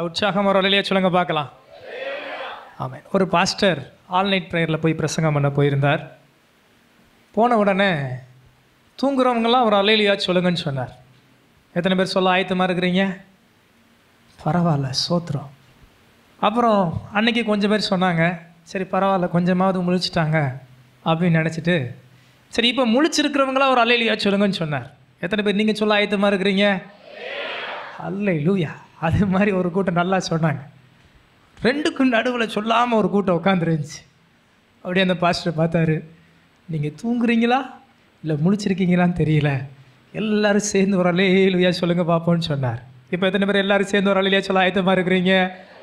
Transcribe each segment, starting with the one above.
நல்லா உற்சாகம் ஒரு வழியாக சொல்லுங்க பார்க்கலாம் ஆமாம் ஒரு பாஸ்டர் ஆல் நைட் ப்ரேயரில் போய் பிரசங்கம் பண்ண போயிருந்தார் போன உடனே தூங்குறவங்களாம் ஒரு அலையிலியா சொல்லுங்கன்னு சொன்னார் எத்தனை பேர் சொல்ல ஆயத்தமாக இருக்கிறீங்க பரவாயில்ல சோத்திரம் அப்புறம் அன்னைக்கு கொஞ்சம் பேர் சொன்னாங்க சரி பரவாயில்ல கொஞ்சமாவது முழிச்சிட்டாங்க அப்படின்னு நினச்சிட்டு சரி இப்போ முழிச்சிருக்கிறவங்களாம் ஒரு அலையிலியா சொல்லுங்கன்னு சொன்னார் எத்தனை பேர் நீங்கள் சொல்ல ஆயத்தமாக இருக்கிறீங்க அல்லை லூயா அது மாதிரி ஒரு கூட்டம் நல்லா சொன்னாங்க ரெண்டுக்கும் நடுவில் சொல்லாமல் ஒரு கூட்டம் உட்காந்துருந்துச்சு அப்படியே அந்த பாஸ்டர் பார்த்தாரு நீங்கள் தூங்குறீங்களா இல்லை முழிச்சிருக்கீங்களான்னு தெரியல எல்லாரும் சேர்ந்து ஒரு அலையிலுயா சொல்லுங்க பார்ப்போம்னு சொன்னார் இப்போ எத்தனை பேர் எல்லாரும் சேர்ந்து ஒரு அலையிலையா சொல்ல ஆயத்தமாக இருக்கிறீங்க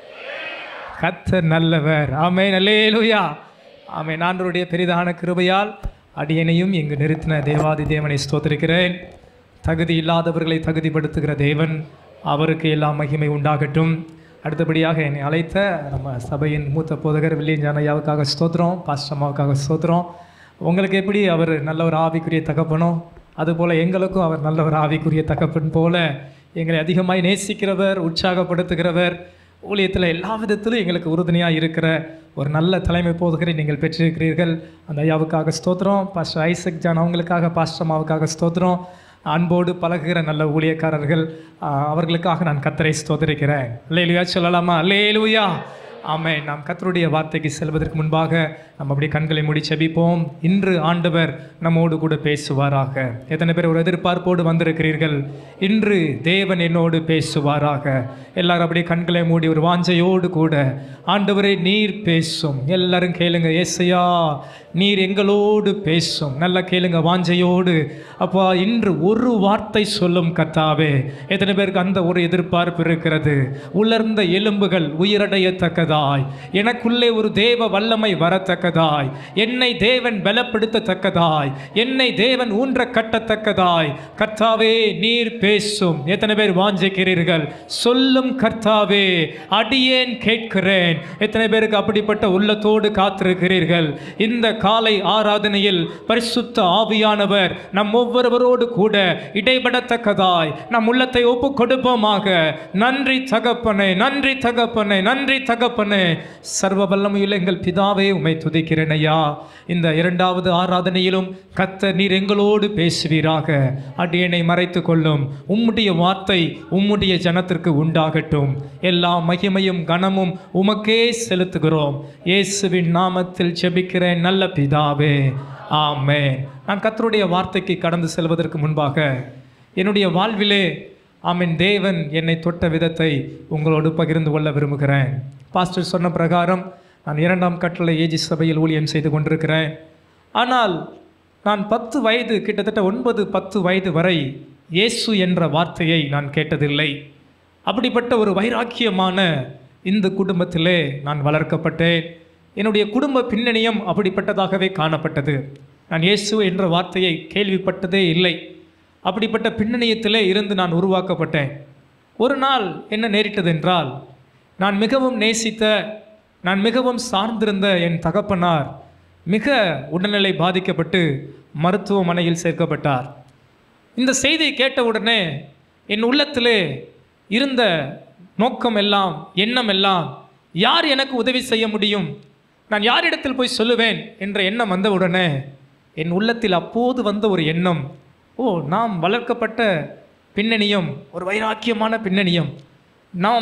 கத்தர் நல்லவர் ஆமே நல்லேலுயா ஆமே நான்வருடைய பெரிதான கிருபையால் அடியனையும் இங்கு நிறுத்தின தேவாதி தேவனை ஸ்தோத்திருக்கிறேன் தகுதி இல்லாதவர்களை தகுதிப்படுத்துகிற தேவன் அவருக்கு எல்லாம் மகிமை உண்டாகட்டும் அடுத்தபடியாக என்னை அழைத்த நம்ம சபையின் மூத்த போதகர் வில்லியன் ஐயாவுக்காக ஸ்தோத்திரம் பாஸ்டம்மாவுக்காக ஸ்தோத்திரம் உங்களுக்கு எப்படி அவர் நல்ல ஒரு ஆவிக்குரிய தகப்பனோ அதுபோல் எங்களுக்கும் அவர் நல்ல ஒரு ஆவிக்குரிய தகப்பன் போல எங்களை அதிகமாய் நேசிக்கிறவர் உற்சாகப்படுத்துகிறவர் ஊழியத்தில் எல்லா விதத்திலும் எங்களுக்கு உறுதுணையாக இருக்கிற ஒரு நல்ல தலைமை போதகரை நீங்கள் பெற்றிருக்கிறீர்கள் அந்த ஐயாவுக்காக ஸ்தோத்திரம் பாஸ்டர் ஐசக் ஜான் அவங்களுக்காக பாஸ்டர் அம்மாவுக்காக ஸ்தோத்திரம் அன்போடு பழகுகிற நல்ல ஊழியக்காரர்கள் ஆஹ், அவர்களுக்காக நான் கத்தரை ஸ்தோத்திரிக்கிறேன் அல்லேலுயா சொல்லலாமா அல்லேலுயா ஆமே நாம் கத்தருடைய வார்த்தைக்கு செல்வதற்கு முன்பாக நம்ம அப்படியே கண்களை மூடி செபிப்போம் இன்று ஆண்டவர் நம்மோடு கூட பேசுவாராக எத்தனை பேர் ஒரு எதிர்பார்ப்போடு வந்திருக்கிறீர்கள் இன்று தேவன் என்னோடு பேசுவாராக எல்லாரும் அப்படியே கண்களை மூடி ஒரு வாஞ்சையோடு கூட ஆண்டவரே நீர் பேசும் எல்லாரும் கேளுங்க ஏசையா நீர் எங்களோடு பேசும் நல்லா கேளுங்க வாஞ்சையோடு அப்பா இன்று ஒரு வார்த்தை சொல்லும் கத்தாவே எத்தனை பேருக்கு அந்த ஒரு எதிர்பார்ப்பு இருக்கிறது உலர்ந்த எலும்புகள் உயிரடையத்தக்கதாய் எனக்குள்ளே ஒரு தேவ வல்லமை வரத்தக்கதாய் என்னை தேவன் பலப்படுத்தத்தக்கதாய் என்னை தேவன் ஊன்ற கட்டத்தக்கதாய் கர்த்தாவே நீர் பேசும் எத்தனை பேர் வாஞ்சிக்கிறீர்கள் சொல்லும் கர்த்தாவே அடியேன் கேட்கிறேன் எத்தனை பேருக்கு அப்படிப்பட்ட உள்ளத்தோடு காத்திருக்கிறீர்கள் இந்த காலை ஆராதனையில் பரிசுத்த ஆவியானவர் நம் ஒவ்வொருவரோடு கூட இடைபடத்தக்கதாய் நம் உள்ளத்தை ஒப்பு கொடுப்போமாக நன்றி தகப்பனே நன்றி தகப்பனே நன்றி தகப்பனே சர்வ வல்லமையுள்ள எங்கள் பிதாவே உமை துதிக்கிறேன் ஐயா இந்த இரண்டாவது ஆராதனையிலும் கத்த நீர் எங்களோடு பேசுவீராக அடியனை மறைத்து கொள்ளும் உம்முடைய வார்த்தை உம்முடைய ஜனத்திற்கு உண்டாகட்டும் எல்லா மகிமையும் கனமும் உமக்கே செலுத்துகிறோம் இயேசுவின் நாமத்தில் ஜெபிக்கிறேன் நல்ல பிதாவே ஆமென் நான் கர்த்தருடைய வார்த்தைக்கு கடந்து செல்வதற்கு முன்பாக என்னுடைய வாழ்விலே ஆமென் தேவன் என்னை தொட்ட விதத்தை உங்களோடு பகிர்ந்து கொள்ள விரும்புகிறேன் பாஸ்டர் சொன்ன பிரகாரம் நான் இரண்டாம் கட்டளை ஏஜி சபையில் ஊழியம் செய்து கொண்டிருக்கிறேன் ஆனால் நான் பத்து வயது கிட்டத்தட்ட ஒன்பது பத்து வயது வரை இயேசு என்ற வார்த்தையை நான் கேட்டதில்லை அப்படிப்பட்ட ஒரு வைராக்கியமான இந்த குடும்பத்திலே நான் வளர்க்கப்பட்டேன் என்னுடைய குடும்ப பின்னணியும் அப்படிப்பட்டதாகவே காணப்பட்டது நான் இயேசு என்ற வார்த்தையை கேள்விப்பட்டதே இல்லை அப்படிப்பட்ட பின்னணியத்திலே இருந்து நான் உருவாக்கப்பட்டேன் ஒரு நாள் என்ன நேரிட்டது என்றால் நான் மிகவும் நேசித்த நான் மிகவும் சார்ந்திருந்த என் தகப்பனார் மிக உடல்நிலை பாதிக்கப்பட்டு மருத்துவமனையில் சேர்க்கப்பட்டார் இந்த செய்தியை கேட்டவுடனே என் உள்ளத்திலே இருந்த நோக்கம் எல்லாம் எண்ணம் எல்லாம் யார் எனக்கு உதவி செய்ய முடியும் நான் யாரிடத்தில் போய் சொல்லுவேன் என்ற எண்ணம் வந்தவுடனே என் உள்ளத்தில் அப்போது வந்த ஒரு எண்ணம் ஓ நாம் வளர்க்கப்பட்ட பின்னணியும் ஒரு வைராக்கியமான பின்னணியும் நாம்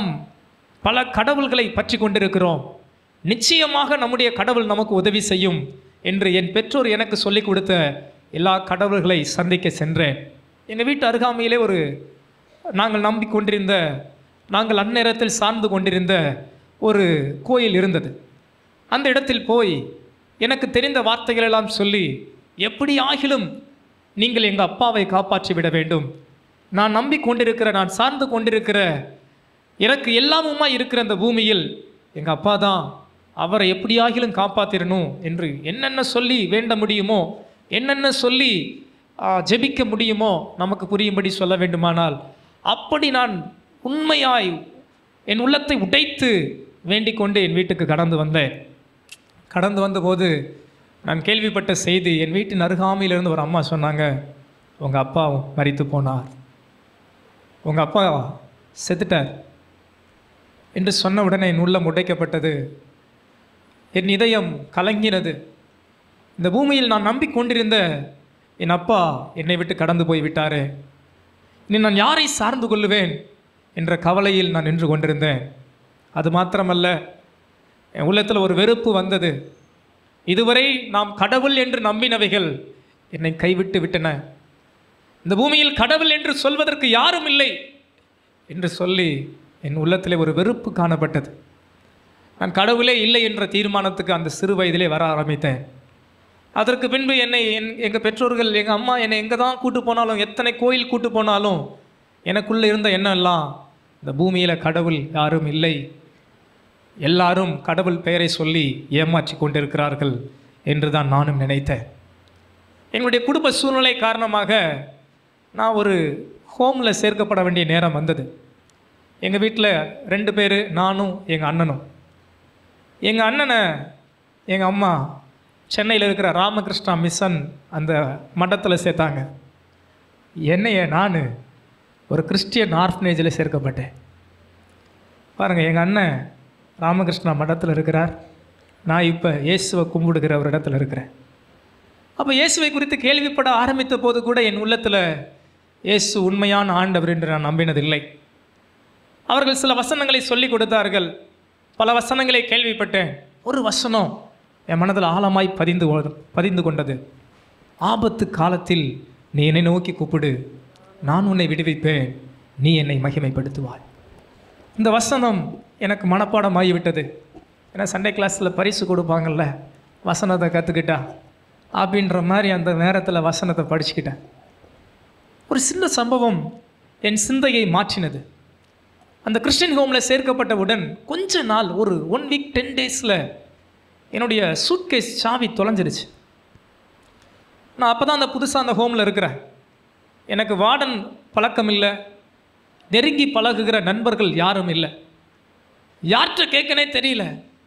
பல கடவுள்களை பற்றி கொண்டிருக்கிறோம் நிச்சயமாக நம்முடைய கடவுள் நமக்கு உதவி செய்யும் என்று என் பெற்றோர் எனக்கு சொல்லிக் கொடுத்த எல்லா கடவுள்களை சந்திக்க சென்றேன் எங்கள் வீட்டு அருகாமையிலே ஒரு நாங்கள் நம்பிக்கொண்டிருந்த நாங்கள் அந்நேரத்தில் சார்ந்து கொண்டிருந்த ஒரு கோயில் இருந்தது அந்த இடத்தில் போய் எனக்கு தெரிந்த வார்த்தைகள் எல்லாம் சொல்லி எப்படி ஆகிலும் நீங்கள் எங்கள் அப்பாவை காப்பாற்றி விட வேண்டும் நான் நம்பிக்கொண்டிருக்கிற நான் சார்ந்து கொண்டிருக்கிற எனக்கு எல்லாமுமா இருக்கிற அந்த பூமியில் எங்கள் அப்பா தான் அவரை எப்படியாகிலும் காப்பாற்றிடணும் என்று என்னென்ன சொல்லி வேண்ட முடியுமோ என்னென்ன சொல்லி ஆ, ஜெபிக்க முடியுமோ நமக்கு புரியும்படி சொல்ல வேண்டுமானால் அப்படி நான் உண்மையாய் என் உள்ளத்தை உடைத்து வேண்டிக் கொண்டு என் வீட்டுக்கு கடந்து வந்தேன் கடந்து வந்தபோது நான் கேள்விப்பட்ட செய்தி என் வீட்டின் அருகாமையிலிருந்து ஒரு அம்மா சொன்னாங்க உங்கள் அப்பா மரித்து போனார் உங்கள் அப்பா செத்துட்டார் என்று சொன்ன உடனே என் உள்ளம் உடைக்கப்பட்டது என் இதயம் கலங்கினது இந்த பூமியில் நான் நம்பிக்கொண்டிருந்த என் அப்பா என்னை விட்டு கடந்து போய் விட்டாரே இனி நான் யாரை சார்ந்து கொள்ளுவேன் என்ற கவலையில் நான் நின்று கொண்டிருந்தேன் அது மாத்திரமல்ல என் உள்ளத்தில் ஒரு வெறுப்பு வந்தது இதுவரை நாம் கடவுள் என்று நம்பினவைகள் என்னை கைவிட்டு விட்டன இந்த பூமியில் கடவுள் என்று சொல்வதற்கு யாரும் இல்லை என்று சொல்லி என் உள்ளத்திலே ஒரு வெறுப்பு காணப்பட்டது நான் கடவுளே இல்லை என்ற தீர்மானத்துக்கு அந்த சிறு வயதிலே வர ஆரம்பித்தேன் அதற்கு பின்பு என்னை என் எங்கள் பெற்றோர்கள் எங்கள் அம்மா என்னை எங்கே தான் கூட்டு போனாலும் எத்தனை கோயில் கூட்டு போனாலும் எனக்குள்ளே இருந்த எண்ணம் எல்லாம் இந்த பூமியில் கடவுள் யாரும் இல்லை எல்லாரும் கடவுள் பெயரை சொல்லி ஏமாற்றி கொண்டிருக்கிறார்கள் என்று தான் நானும் நினைத்தேன் எங்களுடைய குடும்ப சூழ்நிலை காரணமாக நான் ஒரு ஹோமில் சேர்க்கப்பட வேண்டிய நேரம் வந்தது எங்கள் வீட்டில் ரெண்டு பேர் நானும் எங்கள் அண்ணனும் எங்கள் அண்ணனை எங்கள் அம்மா சென்னையில் இருக்கிற ராமகிருஷ்ணா மிஷன் அந்த மண்டத்தில் சேர்த்தாங்க என்னைய நான் ஒரு கிறிஸ்டியன் ஆர்ஃபனேஜில் சேர்க்கப்பட்டேன் பாருங்கள் எங்கள் அண்ணன் ராமகிருஷ்ணா மடத்தில் இருக்கிறார் நான் இப்போ இயேசுவை கும்பிடுகிற ஒரு இடத்துல இருக்கிறேன் அப்போ இயேசுவை குறித்து கேள்விப்பட ஆரம்பித்த போது கூட என் உள்ளத்தில் இயேசு உண்மையான ஆண்டவர் என்று நான் நம்பினதில்லை அவர்கள் சில வசனங்களை சொல்லி கொடுத்தார்கள் பல வசனங்களை கேள்விப்பட்டேன் ஒரு வசனம் என் மனதில் ஆழமாய் பதிந்து கொ- பதிந்து கொண்டது ஆபத்து காலத்தில் நீ என்னை நோக்கி கூப்பிடு நான் உன்னை விடுவிப்பேன் நீ என்னை மகிமைப்படுத்துவாய் இந்த வசனம் எனக்கு மனப்பாடமாகிவிட்டது ஏன்னா சண்டே கிளாஸில் பரிசு கொடுப்பாங்கல்ல வசனத்தை கற்றுக்கிட்டா அப்படின்ற மாதிரி அந்த நேரத்தில் வசனத்தை படிச்சுக்கிட்டேன் ஒரு சின்ன சம்பவம் என் சிந்தையை மாற்றினது அந்த கிறிஸ்டியன் ஹோமில் சேர்க்கப்பட்டவுடன் கொஞ்ச நாள் ஒரு ஒன் வீக் டென் டேஸில் என்னுடைய சூட்கேஸ் சாவி தொலைஞ்சிருச்சு நான் அப்போ தான் அந்த புதுசாக அந்த ஹோமில் இருக்கிறேன் எனக்கு வார்டன் பழக்கம் இல்லை நெருங்கி பழகுகிற நண்பர்கள் யாரும் இல்லை யார்கிட்ட கேட்கனே தெரியல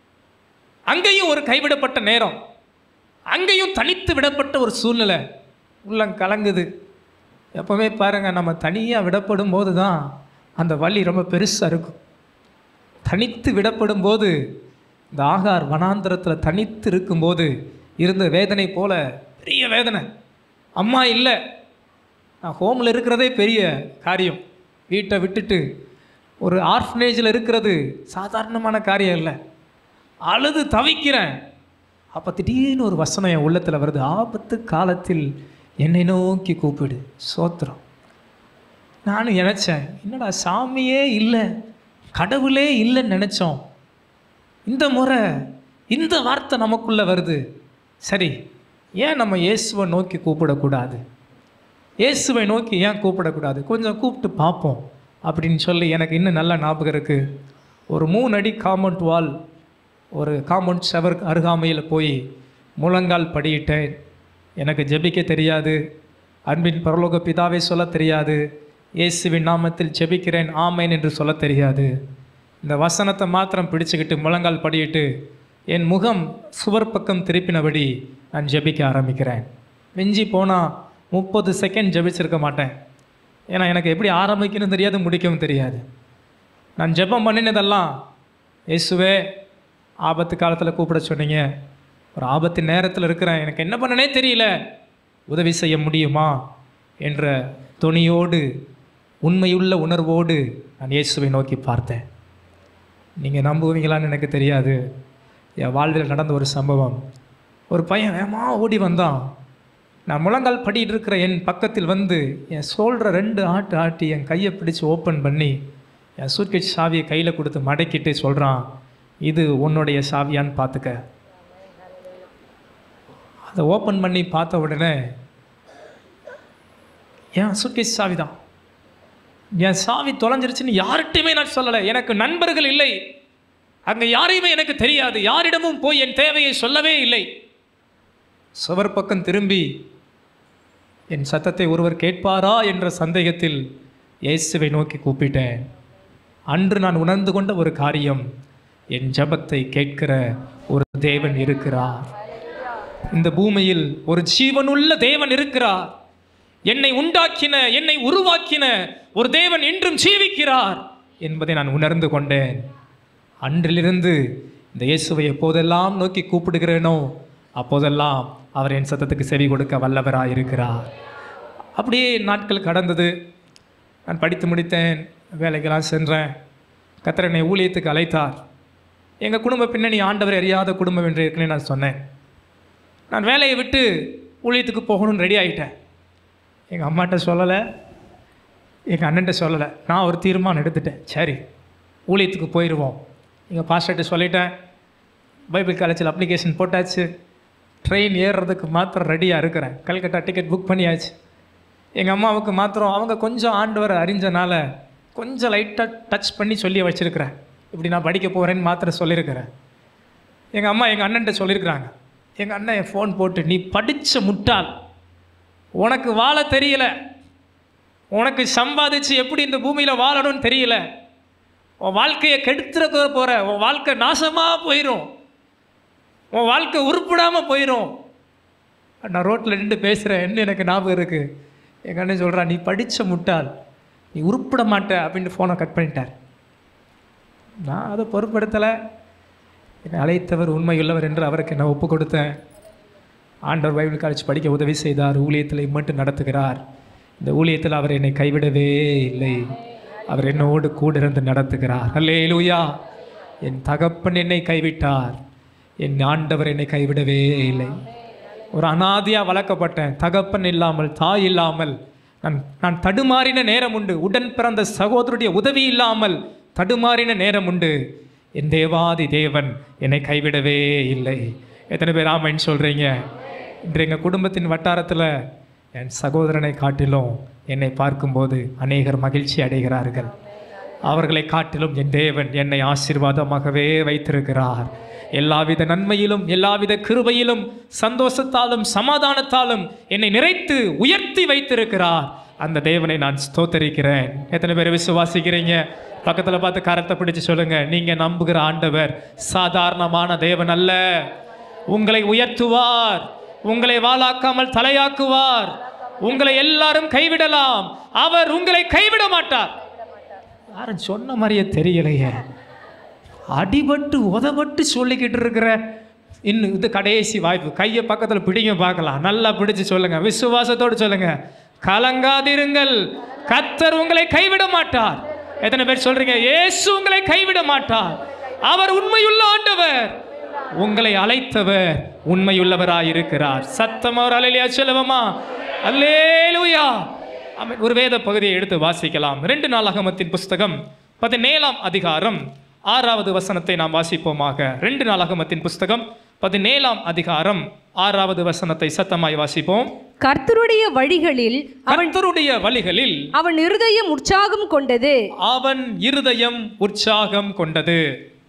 அங்கேயும் ஒரு கைவிடப்பட்ட நேரம் அங்கேயும் தனித்து விடப்பட்ட ஒரு சூழ்நிலை உள்ளம் கலங்குது எப்போவுமே பாருங்கள் நம்ம தனியாக விடப்படும் போது தான் அந்த வலி ரொம்ப பெருசாக இருக்கும் தனித்து விடப்படும் போது இந்த ஆகார் வனாந்திரத்தில் தனித்து இருக்கும்போது இருந்த வேதனை போல பெரிய வேதனை அம்மா இல்லை நான் ஹோமில் இருக்கிறதே பெரிய காரியம் வீட்டை விட்டுட்டு ஒரு ஆர்ஃபனேஜில் இருக்கிறது சாதாரணமான காரியம் இல்லை அழுது தவிக்கிறேன் அப்போ திடீர்னு ஒரு வசனம் என் உள்ளத்தில் வருது ஆபத்து காலத்தில் என்னை நோக்கி கூப்பிடு சோத்திரம் நானும் நினச்சேன் என்னடா சாமியே இல்லை கடவுளே இல்லைன்னு நினச்சோம் இந்த முறை இந்த வார்த்தை நமக்குள்ளே வருது சரி ஏன் நம்ம இயேசுவை நோக்கி கூப்பிடக்கூடாது இயேசுவை நோக்கி ஏன் கூப்பிடக்கூடாது கொஞ்சம் கூப்பிட்டு பார்ப்போம் அப்படின்னு சொல்லி எனக்கு இன்னும் நல்ல ஞாபகம் இருக்குது ஒரு மூணு அடி காம்பவுண்ட் வால் ஒரு காம்பவுண்ட் செவர் அருகாமையில் போய் முழங்கால் படியிட்டேன் எனக்கு ஜெபிக்க தெரியாது அன்பின் பரலோக பிதாவை சொல்ல தெரியாது இயேசுவின் நாமத்தில் ஜெபிக்கிறேன் ஆமேன் என்று சொல்ல தெரியாது இந்த வசனத்தை மாத்திரம் பிடிச்சுக்கிட்டு முழங்கால் படியிட்டு என் முகம் சுவர் பக்கம் திருப்பினபடி நான் ஜெபிக்க ஆரம்பிக்கிறேன் மிஞ்சி போனால் முப்பது செகண்ட் ஜெபிச்சிருக்க மாட்டேன் ஏன்னா எனக்கு எப்படி ஆரம்பிக்கணும் தெரியாது முடிக்கவும் தெரியாது நான் ஜெபம் பண்ணினதெல்லாம் இயேசுவே ஆபத்து காலத்தில் கூப்பிட சொன்னீங்க ஒரு ஆபத்து நேரத்தில் இருக்கிறேன் எனக்கு என்ன பண்ணனே தெரியல உதவி செய்ய முடியுமா என்ற துணியோடு உண்மையுள்ள உணர்வோடு நான் இயேசுவை நோக்கி பார்த்தேன் நீங்கள் நம்புவீங்களான்னு எனக்கு தெரியாது என் வாழ்வில் நடந்த ஒரு சம்பவம் ஒரு பையன் வேகமா ஓடி வந்தான் நான் முழங்கால் படிட்டு இருக்கிற என் பக்கத்தில் வந்து என் சோல்ற ரெண்டு ஆட்டு ஆட்டி என் கையை பிடிச்சு ஓப்பன் பண்ணி என் சூட்கேஸ் சாவியை கையில் கொடுத்து மடக்கிட்டு சொல்கிறான் இது உன்னுடைய சாவியான்னு பார்த்துக்க அதை ஓப்பன் பண்ணி பார்த்த உடனே என் சூட்கேஸ் சாவி தான் என் சாவி தொலைஞ்சிருச்சுன்னு யார்கிட்டையுமே நான் சொல்லலை எனக்கு நண்பர்கள் இல்லை அங்கே யாரையுமே எனக்கு தெரியாது யாரிடமும் போய் என் தேவையை சொல்லவே இல்லை சுவர் பக்கம் திரும்பி என் சத்தத்தை ஒருவர் கேட்பாரா என்ற சந்தேகத்தில் இயேசுவை நோக்கி கூப்பிட்டேன் அன்று நான் உணர்ந்து கொண்ட ஒரு காரியம் என் ஜெபத்தை கேட்கிற ஒரு தேவன் இருக்கிறார் இந்த பூமியில் ஒரு ஜீவனுள்ள தேவன் இருக்கிறார் என்னை உண்டாக்கின என்னை உருவாக்கின ஒரு தேவன் என்றும் ஜீவிக்கிறார் என்பதை நான் உணர்ந்து கொண்டேன் அன்றிலிருந்து இந்த இயேசுவை எப்போதெல்லாம் நோக்கி கூப்பிடுகிறேனோ அப்போதெல்லாம் அவர் என் சத்தத்துக்கு செவி கொடுக்க வல்லவராக இருக்கிறார் அப்படியே நாட்கள் கடந்தது நான் படித்து முடித்தேன் வேலைக்கெல்லாம் சென்றேன் கத்தர் என்னை ஊழியத்துக்கு அழைத்தார் எங்கள் குடும்ப பின்னணி ஆண்டவர் அறியாத குடும்பம் என்று ஏற்கனவே நான் சொன்னேன் நான் வேலையை விட்டு ஊழியத்துக்கு போகணும்னு ரெடி ஆகிட்டேன் எங்கள் அம்மாட்ட சொல்லலை எங்கள் அண்ணன்ட்ட சொல்லலை நான் ஒரு தீர்மானம் எடுத்துட்டேன் சரி ஊழியத்துக்கு போயிடுவோம் எங்கள் பாஸ்டர்கிட்ட சொல்லிட்டேன் பைபிள் காலேஜில் அப்ளிகேஷன் போட்டாச்சு ட்ரெயின் ஏறுறதுக்கு மாத்திரம் ரெடியாக இருக்கிறேன் கல்கட்டா டிக்கெட் புக் பண்ணியாச்சு எங்கள் அம்மாவுக்கு மாத்திரம் அவங்க கொஞ்சம் ஆண்டவரை அறிஞ்சனால கொஞ்சம் லைட்டாக டச் பண்ணி சொல்லி வச்சுருக்கிறேன் இப்படி நான் படிக்க போகிறேன்னு மாத்திரம் சொல்லியிருக்கிறேன் எங்கள் அம்மா எங்கள் அண்ணன்ட்ட சொல்லியிருக்கிறாங்க எங்கள் அண்ணன் என் ஃபோன் போட்டு நீ படித்த முட்டாள் உனக்கு வாழ தெரியல உனக்கு சம்பாதிச்சு எப்படி இந்த பூமியில் வாழணும்னு தெரியல உன் வாழ்க்கையை கெடுத்துற போகிற உன் வாழ்க்கை நாசமாக போயிடும் உன் வாழ்க்கை உருப்பிடாமல் போயிடும் நான் ரோட்டில் நின்று பேசுகிறேன் என்ன எனக்கு ஞாபகம் இருக்குது எங்கள் அண்ணன் சொல்கிறான் நீ படித்த முட்டாள் நீ உருப்பிட மாட்ட அப்படின்னு ஃபோனை கட் பண்ணிட்டார் நான் அதை பொருட்படுத்தலை என்னை அழைத்தவர் உண்மையுள்ளவர் என்று அவருக்கு நான் ஒப்பு கொடுத்தேன் ஆண்டவர் பைபிள் காலேஜ் படிக்க உதவி செய்தார் ஊழியத்தில் மட்டும் நடத்துகிறார் இந்த ஊழியத்தில் அவர் என்னை கைவிடவே இல்லை அவர் என்னோடு கூட இருந்து நடத்துகிறார் அல்லேலூயா என் தகப்பன் என்னை கைவிட்டார் என் ஆண்டவர் என்னை கைவிடவே இல்லை ஒரு அனாதியாக வளர்க்கப்பட்டேன் தகப்பன் இல்லாமல் தாய் இல்லாமல் நான் நான் தடுமாறின நேரம் உண்டு உடன் பிறந்த சகோதரருடைய உதவி இல்லாமல் தடுமாறின நேரம் உண்டு என் தேவாதி தேவன் என்னை கைவிடவே இல்லை எத்தனை பேர் ஆமைன்னு சொல்கிறீங்க இன்று எங்கள் குடும்பத்தின் வட்டாரத்தில் என் சகோதரனை காட்டிலும் என்னை பார்க்கும்போது அநேகர் மகிழ்ச்சி அடைகிறார்கள் அவர்களை காட்டிலும் என் தேவன் என்னை ஆசீர்வாதமாகவே வைத்திருக்கிறார் எல்லாவித நன்மையிலும் எல்லாவித கிருபையிலும் சந்தோஷத்தாலும் சமாதானத்தாலும் என்னை நிறைத்து உயர்த்தி வைத்திருக்கிறார் அந்த தேவனை நான் ஸ்தோத்தரிக்கிறேன் எத்தனை பேர் விசுவாசிக்கிறீங்க பக்கத்தில் பார்த்து கரத்தை பிடிச்சு சொல்லுங்க நீங்க நம்புகிற ஆண்டவர் சாதாரணமான தேவன் அல்ல உங்களை உயர்த்துவார் உங்களை வாளாக்காமல் தலையாக்குவார் உங்களை எல்லாரும் கைவிடலாம் அவர் உங்களை கைவிட மாட்டார் யாரும் சொன்ன மாதிரியே தெரியலையே அடிபட்டு உதபட்டு சொல்லிக்கிட்டு இருக்கிற இன்னும் இது கடைசி வாய்ப்பு கையை பக்கத்தில் பிடிங்க பார்க்கலாம் நல்லா பிடிச்சு சொல்லுங்க விசுவாசத்தோடு சொல்லுங்க கலங்காதிருங்கள் கத்தர் உங்களை கைவிட மாட்டார் எத்தனை பேர் சொல்றீங்க இயேசு உங்களை கைவிட மாட்டார் அவர் உண்மையுள்ள ஆண்டவர் உங்களை அழைத்தவர் உண்மையுள்ளவராய் இருக்கிறார் சத்தம் அவர் அலையிலையா சொல்லுவமா அல்லேலூயா ஆமென். ஒரு வேத பகுதியை எடுத்து வாசிக்கலாம் ரெண்டு நாளாகமத்தின் புஸ்தகம் பதினேழாம் அதிகாரம் ஆறாவது வசனத்தை நாம் வாசிப்போமாக ரெண்டு நாளாகமத்தின் புஸ்தகம் பதினேழாம் அதிகாரம் ஆறாவது வசனத்தை சத்தமாய் வாசிப்போம் கர்த்தருடைய வழிகளில் கர்த்தருடைய வழிகளில் அவன் இருதயம் உற்சாகம் கொண்டது அவன் இருதயம் உற்சாகம் கொண்டது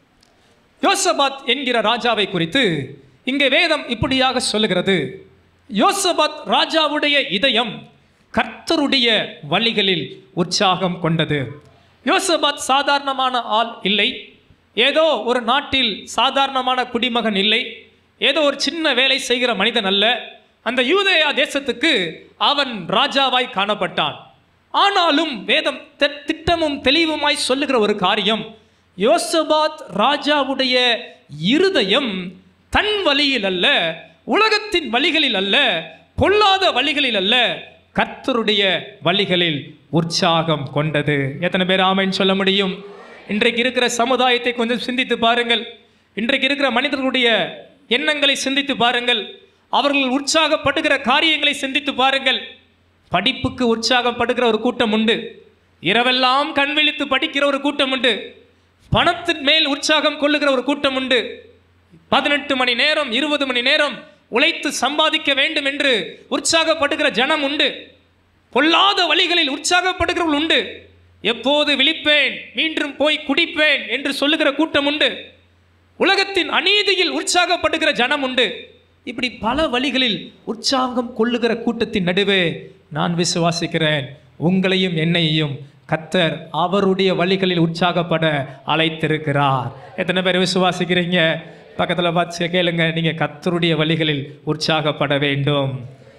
யோசபாத் என்கிற ராஜாவை குறித்து இங்கே வேதம் இப்படியாக சொல்லுகிறது யோசபாத் ராஜாவுடைய இதயம் கர்த்தருடைய வழிகளில் உற்சாகம் கொண்டது யோசபாத் சாதாரணமான ஆள் இல்லை ஏதோ ஒரு நாட்டில் சாதாரணமான குடிமகன் இல்லை ஏதோ ஒரு சின்ன வேலை செய்கிற மனிதன் அல்ல அந்த யூதேயா தேசத்துக்கு அவன் ராஜாவாய் காணப்பட்டான் ஆனாலும் வேதம் தி- திட்டமும் தெளிவுமாய் சொல்லுகிற ஒரு காரியம் யோசபாத் ராஜாவுடைய இருதயம் தன் வழியில் அல்ல உலகத்தின் வழிகளில் அல்ல பொல்லாத வழிகளில் அல்ல கர்த்தருடைய வழிகளில் உற்சாகம் கொண்டது எத்தனை பேர் ஆமைன்னு சொல்ல முடியும் இன்றைக்கு இருக்கிற சமுதாயத்தை கொஞ்சம் சிந்தித்து பாருங்கள் இன்றைக்கு இருக்கிற மனிதர்களுடைய எண்ணங்களை சிந்தித்து பாருங்கள் அவர்கள் உற்சாகப்படுகிற காரியங்களை சிந்தித்து பாருங்கள் படிப்புக்கு உற்சாகப்படுகிற ஒரு கூட்டம் உண்டு இரவெல்லாம் கண் விழித்து படிக்கிற ஒரு கூட்டம் உண்டு பணத்தின் மேல் உற்சாகம் கொள்ளுகிற ஒரு கூட்டம் உண்டு பதினெட்டு மணி நேரம் இருபது மணி நேரம் உழைத்து சம்பாதிக்க வேண்டும் என்று உற்சாகப்படுகிற ஜனம் உண்டு பொல்லாத வழிகளில் உற்சாகப்படுகிறவர்கள் உண்டு எப்போது விழிப்பேன் மீண்டும் போய் குடிப்பேன் என்று சொல்லுகிற கூட்டம் உண்டு உலகத்தின் அநீதியில் உற்சாகப்படுகிற ஜனம் உண்டு இப்படி பல வழிகளில் உற்சாகம் கொள்ளுகிற கூட்டத்தின் நடுவே நான் விசுவாசிக்கிறேன் உங்களையும் என்னையும் கத்தர் அவருடைய வழிகளில் உற்சாகப்பட அழைத்திருக்கிறார் எத்தனை பேர் விசுவாசிக்கிறீங்க பக்கத்தில் பார்த்து கேளுங்க நீங்கள் கத்தருடைய வழிகளில் உற்சாகப்பட வேண்டும்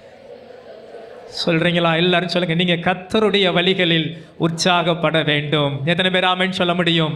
சொல்றீங்களா எல்லாரும் சொல்லுங்க நீங்க கத்தருடைய வழிகளில் உற்சாகப்பட வேண்டும் எத்தனை பேர் ஆமென்னு சொல்ல முடியும்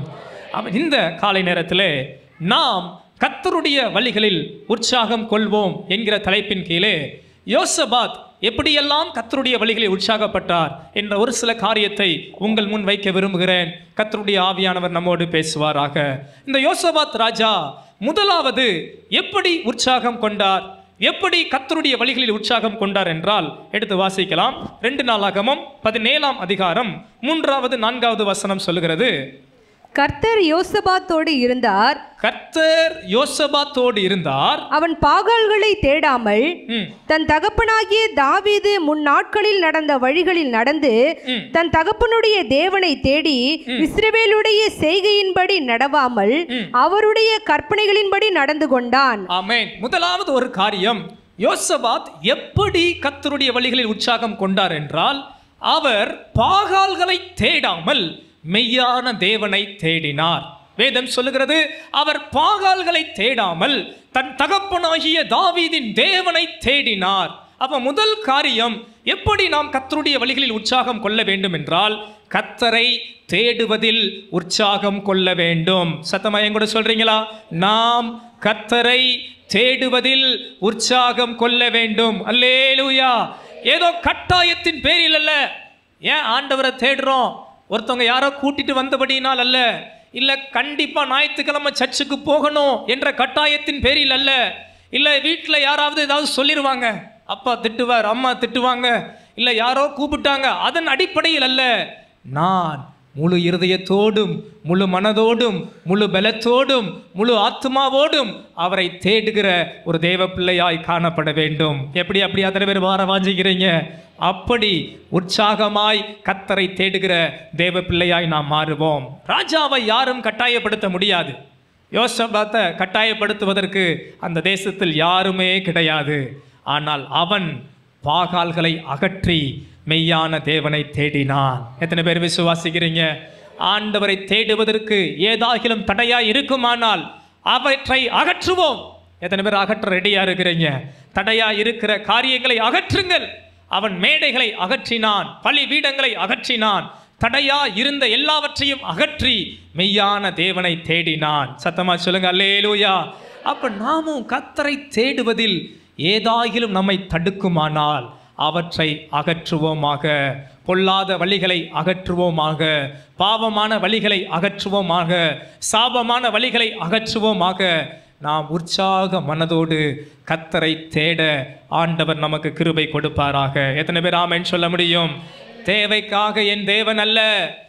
அவன் இந்த காலை நேரத்திலே நாம் கர்த்தருடைய வழிகளில் உற்சாகம் கொள்வோம் என்கிற தலைப்பின் கீழே யோசபாத் எப்படியெல்லாம் கர்த்தருடைய வழிகளில் உற்சாகப்பட்டார் என்ற ஒரு சில காரியத்தை உங்கள் முன் வைக்க விரும்புகிறேன் கர்த்தருடைய ஆவியானவர் நம்மோடு பேசுவாராக இந்த யோசபாத் ராஜா முதலாவது எப்படி உற்சாகம் கொண்டார் எப்படி கர்த்தருடைய வழிகளில் உற்சாகம் கொண்டார் என்றால் எடுத்து வாசிக்கலாம் ரெண்டு நாளாகமும் பதினேழாம் அதிகாரம் மூன்றாவது நான்காவது வசனம் சொல்லுகிறது கர்த்தர் யோசபாத்தோடு இருந்தார் கர்த்தர் யோசபாத்தோடு இருந்தார் அவன் பாகால்களை தேடாமல் ம், தன் தகப்பனாகிய தாவீது முன்னாட்களில் நடந்த வழிகளில் நடந்து ம். தன் தகப்பனுடைய தேவனை தேடி இஸ்ரவேலுடைய செய்கையின்படி நடவாமல் அவருடைய கற்பனைகளின்படி நடந்து கொண்டான் ஆமென் முதலாவது ஒரு காரியம் யோசபாத் எப்படி கர்த்தருடைய வழிகளில் உற்சாகம் கொண்டார் என்றால் அவர் பாகால்களை தேடாமல் மெய்யான தேவனை தேடினார் வேதம் சொல்லுகிறது அவர் பாகால்களை தேடாமல் தன் தகப்பனாகிய தாவீதின் தேவனை தேடினார் அப்ப முதல் காரியம் எப்படி நாம் கர்த்தருடைய வழிகளில் உற்சாகம் கொள்ள வேண்டும் என்றால் கத்தரை தேடுவதில் உற்சாகம் கொள்ள வேண்டும் சத்தமா என் கூட சொல்றீங்களா நாம் கத்தரை தேடுவதில் உற்சாகம் கொள்ள வேண்டும் அல்லேலூயா ஏதோ கட்டாயத்தின் பேரில் அல்ல ஏன் ஆண்டவரை தேடுறோம் ஒருத்தவங்க யாரோ கூட்டிட்டு வந்தபடியினால் அல்ல இல்ல கண்டிப்பா ஞாயிற்றுக்கிழமை சர்ச்சுக்கு போகணும் என்ற கட்டாயத்தின் பேரில் அல்ல இல்ல வீட்டில் யாராவது ஏதாவது சொல்லிடுவாங்க அப்பா திட்டுவார் அம்மா திட்டுவாங்க இல்ல யாரோ கூப்பிட்டாங்க அதன் அடிப்படையில் அல்ல நான் முழு இருதயத்தோடும் முழு மனதோடும் முழு பலத்தோடும் முழு ஆத்மாவோடும் அவரை தேடுகிற ஒரு தேவ பிள்ளையாய் காணப்பட வேண்டும் எப்படி அப்படி அத்தனை பேர் வார வாஞ்சிக்கிறீங்க அப்படி உற்சாகமாய் கத்தரை தேடுகிற தேவ பிள்ளையாய் நாம் மாறுவோம் ராஜாவை யாரும் கட்டாயப்படுத்த முடியாது யோசபாத்தை கட்டாயப்படுத்துவதற்கு அந்த தேசத்தில் யாருமே கிடையாது ஆனால் அவன் பாகால்களை அகற்றி மெய்யான தேவனை தேடினான் எத்தனை பேர் விசுவாசிக்கிறீங்க ஆண்டவரை தேடுவதற்கு ஏதாகிலும் தடையா இருக்குமானால் அவற்றை அகற்றுவோம் எத்தனை பேர் அகற்ற ரெடியா இருக்கிறீங்க தடையா இருக்கிற காரியங்களை அகற்றுங்கள் அவன் மேடைகளை அகற்றினான் பலி பீடங்களை அகற்றினான் தடையா இருந்த எல்லாவற்றையும் அகற்றி மெய்யான தேவனை தேடினான் சத்தமா சொல்லுங்க அல்லேலூயா அப்ப நாமும் கத்தரை தேடுவதில் ஏதாகிலும் நம்மை தடுக்குமானால் அவற்றை அகற்றுவோமாக பொல்லாத வழிகளை அகற்றுவோமாக பாவமான வழிகளை அகற்றுவோமாக சாபமான வழிகளை அகற்றுவோமாக நாம் உற்சாக மனதோடு கத்தரை தேட ஆண்டவர் நமக்கு கிருபை கொடுப்பாராக எத்தனை பேர் ஆமென் சொல்ல முடியும் தேவைக்காக என் தேவன் அல்ல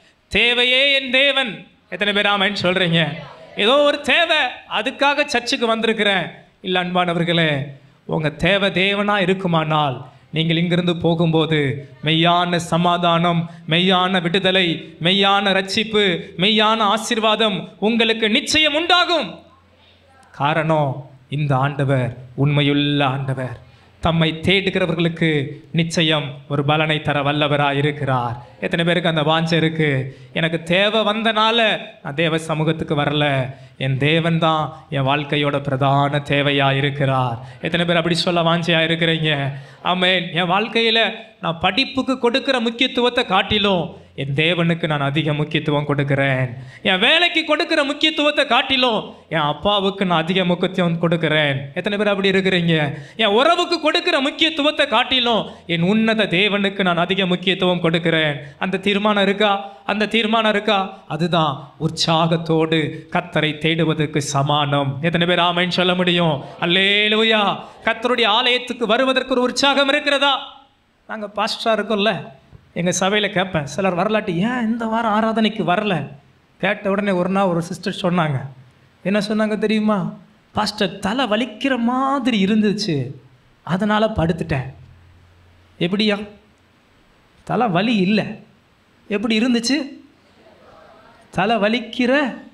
தேவையே என் தேவன் எத்தனை பேர் ஆமென் சொல்றீங்க ஏதோ ஒரு தேவை அதுக்காக சர்ச்சுக்கு வந்திருக்கிறேன் இல்லை அன்பானவர்களே உங்க தேவை தேவனா இருக்குமானால் நீங்கள் இங்கிருந்து போகும்போது மெய்யான சமாதானம் மெய்யான விடுதலை மெய்யான ரட்சிப்பு மெய்யான ஆசீர்வாதம் உங்களுக்கு நிச்சயம் உண்டாகும் காரணம் இந்த ஆண்டவர் உண்மையுள்ள ஆண்டவர் தம்மை தேடுகிறவர்களுக்கு நிச்சயம் ஒரு பலனை தர வல்லவராக இருக்கிறார் எத்தனை பேருக்கு அந்த வாஞ்சை இருக்கு எனக்கு தேவை வந்தனால நான் தேவ சமூகத்துக்கு வரல என் தேவன் தான் என் வாழ்க்கையோட பிரதான தேவையா இருக்கிறார் எத்தனை பேர் அப்படி சொல்ல வாஞ்சையா இருக்கிறீங்க ஆமென் என் வாழ்க்கையில நான் படிப்புக்கு கொடுக்கிற முக்கியத்துவத்தை காட்டிலும் என் தேவனுக்கு நான் அதிக முக்கியத்துவம் கொடுக்கிறேன் என் வேலைக்கு கொடுக்கிற முக்கியத்துவத்தை காட்டிலும் என் அப்பாவுக்கு நான் அதிக முக்கியத்துவம் கொடுக்கிறேன் எத்தனை பேர் அப்படி இருக்கிறீங்க என் உறவுக்கு கொடுக்கிற முக்கியத்துவத்தை காட்டிலும் என் உன்னத தேவனுக்கு நான் அதிக முக்கியத்துவம் கொடுக்கிறேன் அந்த தீர்மானம் இருக்கா அந்த தீர்மானம் இருக்கா அதுதான் உற்சாகத்தோடு கத்தரை தேடுவதற்கு சமானம் எத்தனை பேர் ஆமைன்னு சொல்ல முடியும் அல்லேலூயா கத்தருடைய ஆலயத்துக்கு வருவதற்கு ஒரு உற்சாகம் இருக்கிறதா நாங்கள் பாஸ்டராக இருக்கோம்ல எங்கள் சபையில் கேட்பேன் சிலர் வரலாட்டி ஏன் இந்த வாரம் ஆராதனைக்கு வரல கேட்ட உடனே ஒரு நாள் ஒரு சிஸ்டர் சொன்னாங்க என்ன சொன்னாங்க தெரியுமா பாஸ்டர் தலை வலிக்கிற மாதிரி இருந்துச்சு அதனால் படுத்துட்டேன் எப்படியா தலை வலி இல்லை எப்படி இருந்துச்சு தலை வலிக்கிற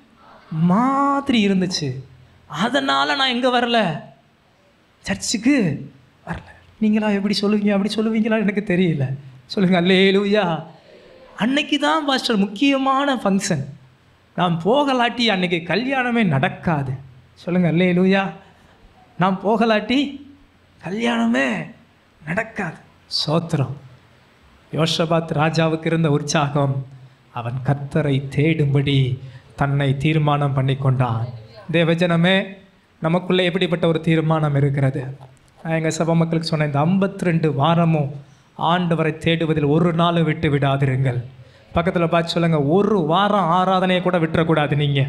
மாதிரி இருந்துச்சு அதனால் நான் எங்கே வரல சர்ச்சுக்கு வரல நீங்களா எப்படி சொல்லுவீங்க அப்படி சொல்லுவீங்களா எனக்கு தெரியல சொல்லுங்க அல்லேலூயா அன்னைக்கு தான் பாஸ்டர் முக்கியமான ஃபங்க்ஷன் நான் போகலாட்டி அன்னைக்கு கல்யாணமே நடக்காது சொல்லுங்க அல்லேலூயா நான் போகலாட்டி கல்யாணமே நடக்காது சோத்திரம் யோஷபாத் ராஜாவுக்கு இருந்த உற்சாகம் அவன் கர்த்தரை தேடும்படி தன்னை தீர்மானம் பண்ணி கொண்டான் தேவஜனமே நமக்குள்ளே எப்படிப்பட்ட ஒரு தீர்மானம் இருக்கிறது நான் எங்கள் சபை மக்களுக்கு சொன்னேன் இந்த ஐம்பத்தி ரெண்டு வாரமும் ஆண்டவரை தேடுவதில் ஒரு நாள் விட்டு விடாதிருங்கள் பக்கத்தில் பார்த்து சொல்லுங்க ஒரு வாரம் ஆராதனையை கூட விட்டுறக்கூடாது நீங்கள்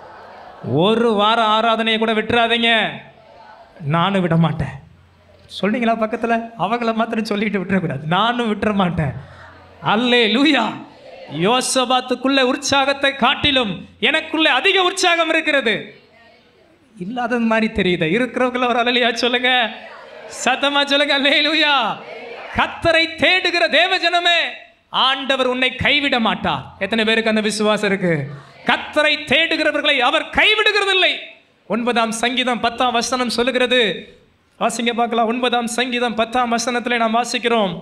ஒரு வாரம் ஆராதனையை கூட விட்டுறாதீங்க நானும் விட மாட்டேன் சொன்னீங்களா பக்கத்தில் அவங்கள மாத்திரம் சொல்லிட்டு விட்டுறக்கூடாது நானும் விட்டுற மாட்டேன் அல்லே லூயா யோசபாத்துக்குள்ள உற்சாகத்தை காட்டிலும் எனக்குள்ளே அதிக உற்சாகம் இருக்கிறது இல்லாத மாதிரி தெரியுது இருக்கிறவங்கள ஒரு அலையா சொல்லுங்க சத்தமா சொல்லுங்க அல்லே லூயா கத்தரை தேடுகிற தேவஜனமே ஆண்டவர் உன்னை கைவிட மாட்டார் எத்தனை பேருக்கு அந்த விசுவாசம் இருக்கு கத்தரை தேடுகிறவர்களை அவர் கைவிடுகிறதில்லை ஒன்பதாம் சங்கீதம் பத்தாம் வசனம் சொல்லுகிறது வாசிங்க பார்க்கலாம் ஒன்பதாம் சங்கீதம் பத்தாம் வசனத்தில் நாம் வாசிக்கிறோம்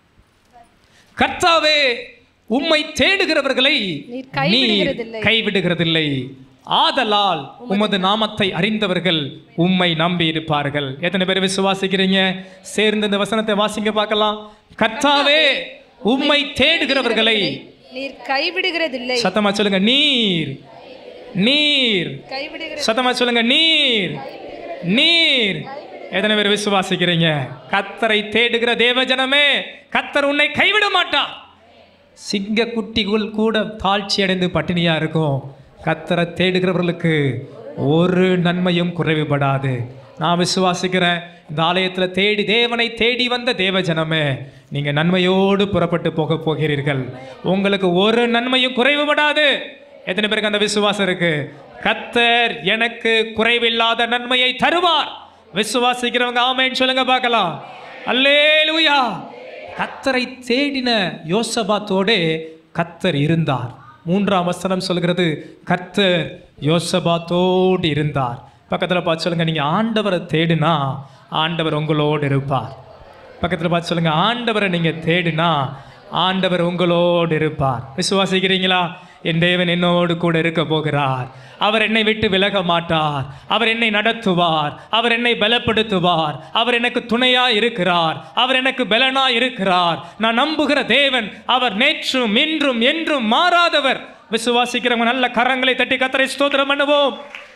கர்த்தாவே உம்மை தேடுகிறவர்களை நீர் நீர் கைவிடுகிறதில்லை. கைவிடுகிறதில்லை ஆதலால் உமது நாமத்தை அறிந்தவர்கள் உம்மை நம்பி இருப்பார்கள் எத்தனை பேர் விசுவாசிக்கிறீங்க சேர்ந்து இந்த வசனத்தை வாசிங்க பார்க்கலாம் கர்த்தாவே உம்மை தேடுகிறவர்களை நீர் கைவிடுகிறதில்லை சத்தமா சொல்லுங்க நீர் நீர் கைவிடுகிற சத்தமா சொல்லுங்க நீர் நீர் எத்தனை பேர் விசுவாசிக்கிறீங்க கத்தரை தேடுகிற தேவஜனமே கத்தர் உன்னை கைவிட மாட்டார் சிங்க குட்டிகள் கூட தாழ்ச்சி அடைந்து பட்டினியா இருக்கும் கத்தரை தேடுகிறவர்களுக்கு ஒரு நன்மையும் குறைவுபடாது நான் விசுவாசிக்கிறேன் இந்த ஆலயத்தில் தேடி தேவனை தேடி வந்த தேவஜனமே நீங்கள் நன்மையோடு புறப்பட்டு போக போகிறீர்கள் உங்களுக்கு ஒரு நன்மையும் குறைவுபடாது எத்தனை பேருக்கு அந்த விசுவாசம் இருக்கு கத்தர் எனக்கு குறைவில்லாத நன்மையை தருவார் விசுவாசிக்கிறவங்க ஆமேன்னு சொல்லுங்க பார்க்கலாம் அல்லேலூயா கத்தரை தேடின யோசபாத்தோடே கத்தர் இருந்தார் மூன்றாம் வசனம் சொல்கிறது கர்த்தர் யோசபாத்தோடு இருந்தார் பக்கத்தில் பார்த்து சொல்லுங்க நீங்கள் ஆண்டவரை தேடினா ஆண்டவர் உங்களோடு இருப்பார் பக்கத்தில் பார்த்து சொல்லுங்க ஆண்டவரை நீங்கள் தேடினா ஆண்டவர் உங்களோடு இருப்பார் விசுவாசிக்கிறீங்களா என் தேவன் என்னோடு கூட இருக்க போகிறார் அவர் என்னை விட்டு விலக மாட்டார் அவர் என்னை நடத்துவார் அவர் என்னை பலப்படுத்துவார் அவர் எனக்கு துணையா இருக்கிறார் அவர் எனக்கு பலனா இருக்கிறார் நான் நம்புகிற தேவன் அவர் நேற்றும் இன்றும் என்றும் மாறாதவர் விசுவாசிக்கிறவங்க நல்ல கரங்களை தட்டி கத்தரை ஸ்தோத்திரம் பண்ணுவோம்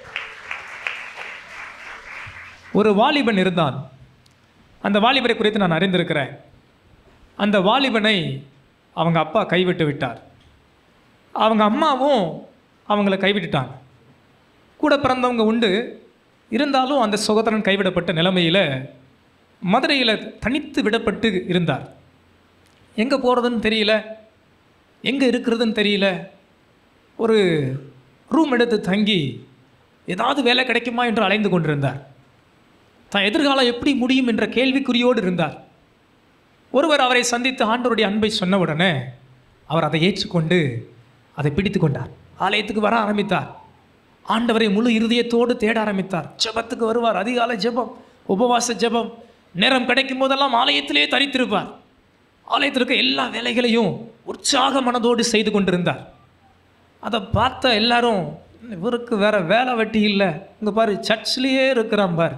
ஒரு வாலிபன் இருந்தான் அந்த வாலிபரை குறித்து நான் அறிந்திருக்கிறேன் அந்த வாலிபனை அவங்க அப்பா கைவிட்டு விட்டார் அவங்க அம்மாவும் அவங்கள கைவிட்டுட்டாங்க கூட பிறந்தவங்க உண்டு இருந்தாலும் அந்த சகோதரன் கைவிடப்பட்ட நிலைமையில் மதுரையில் தனித்து விடப்பட்டு இருந்தார் எங்கே போகிறதுன்னு தெரியல எங்கே இருக்கிறதுன்னு தெரியல ஒரு ரூம் எடுத்து தங்கி ஏதாவது வேலை கிடைக்குமா என்று அலைந்து கொண்டிருந்தார் தான் எதிர்காலம் எப்படி முடியும் என்ற கேள்விக்குறியோடு இருந்தார் ஒருவர் அவரை சந்தித்து ஆண்டவருடைய அன்பை சொன்ன உடனே அவர் அதை ஏற்றுக்கொண்டு அதை பிடித்து கொண்டார் ஆலயத்துக்கு வர ஆரம்பித்தார் ஆண்டவரை முழு இருதயத்தோடு தேட ஆரம்பித்தார் ஜெபத்துக்கு வருவார் அதிகாலை ஜெபம் உபவாச ஜெபம் நேரம் கிடைக்கும் போதெல்லாம் ஆலயத்திலே தரித்திருப்பார் ஆலயத்தில் இருக்க எல்லா வேலைகளையும் உற்சாக மனதோடு செய்து கொண்டிருந்தார் அதை பார்த்த எல்லாரும் இவருக்கு வேற வேலை வெட்டி இல்லை இங்கே பாரு சர்ச்லேயே இருக்கிறான் பார்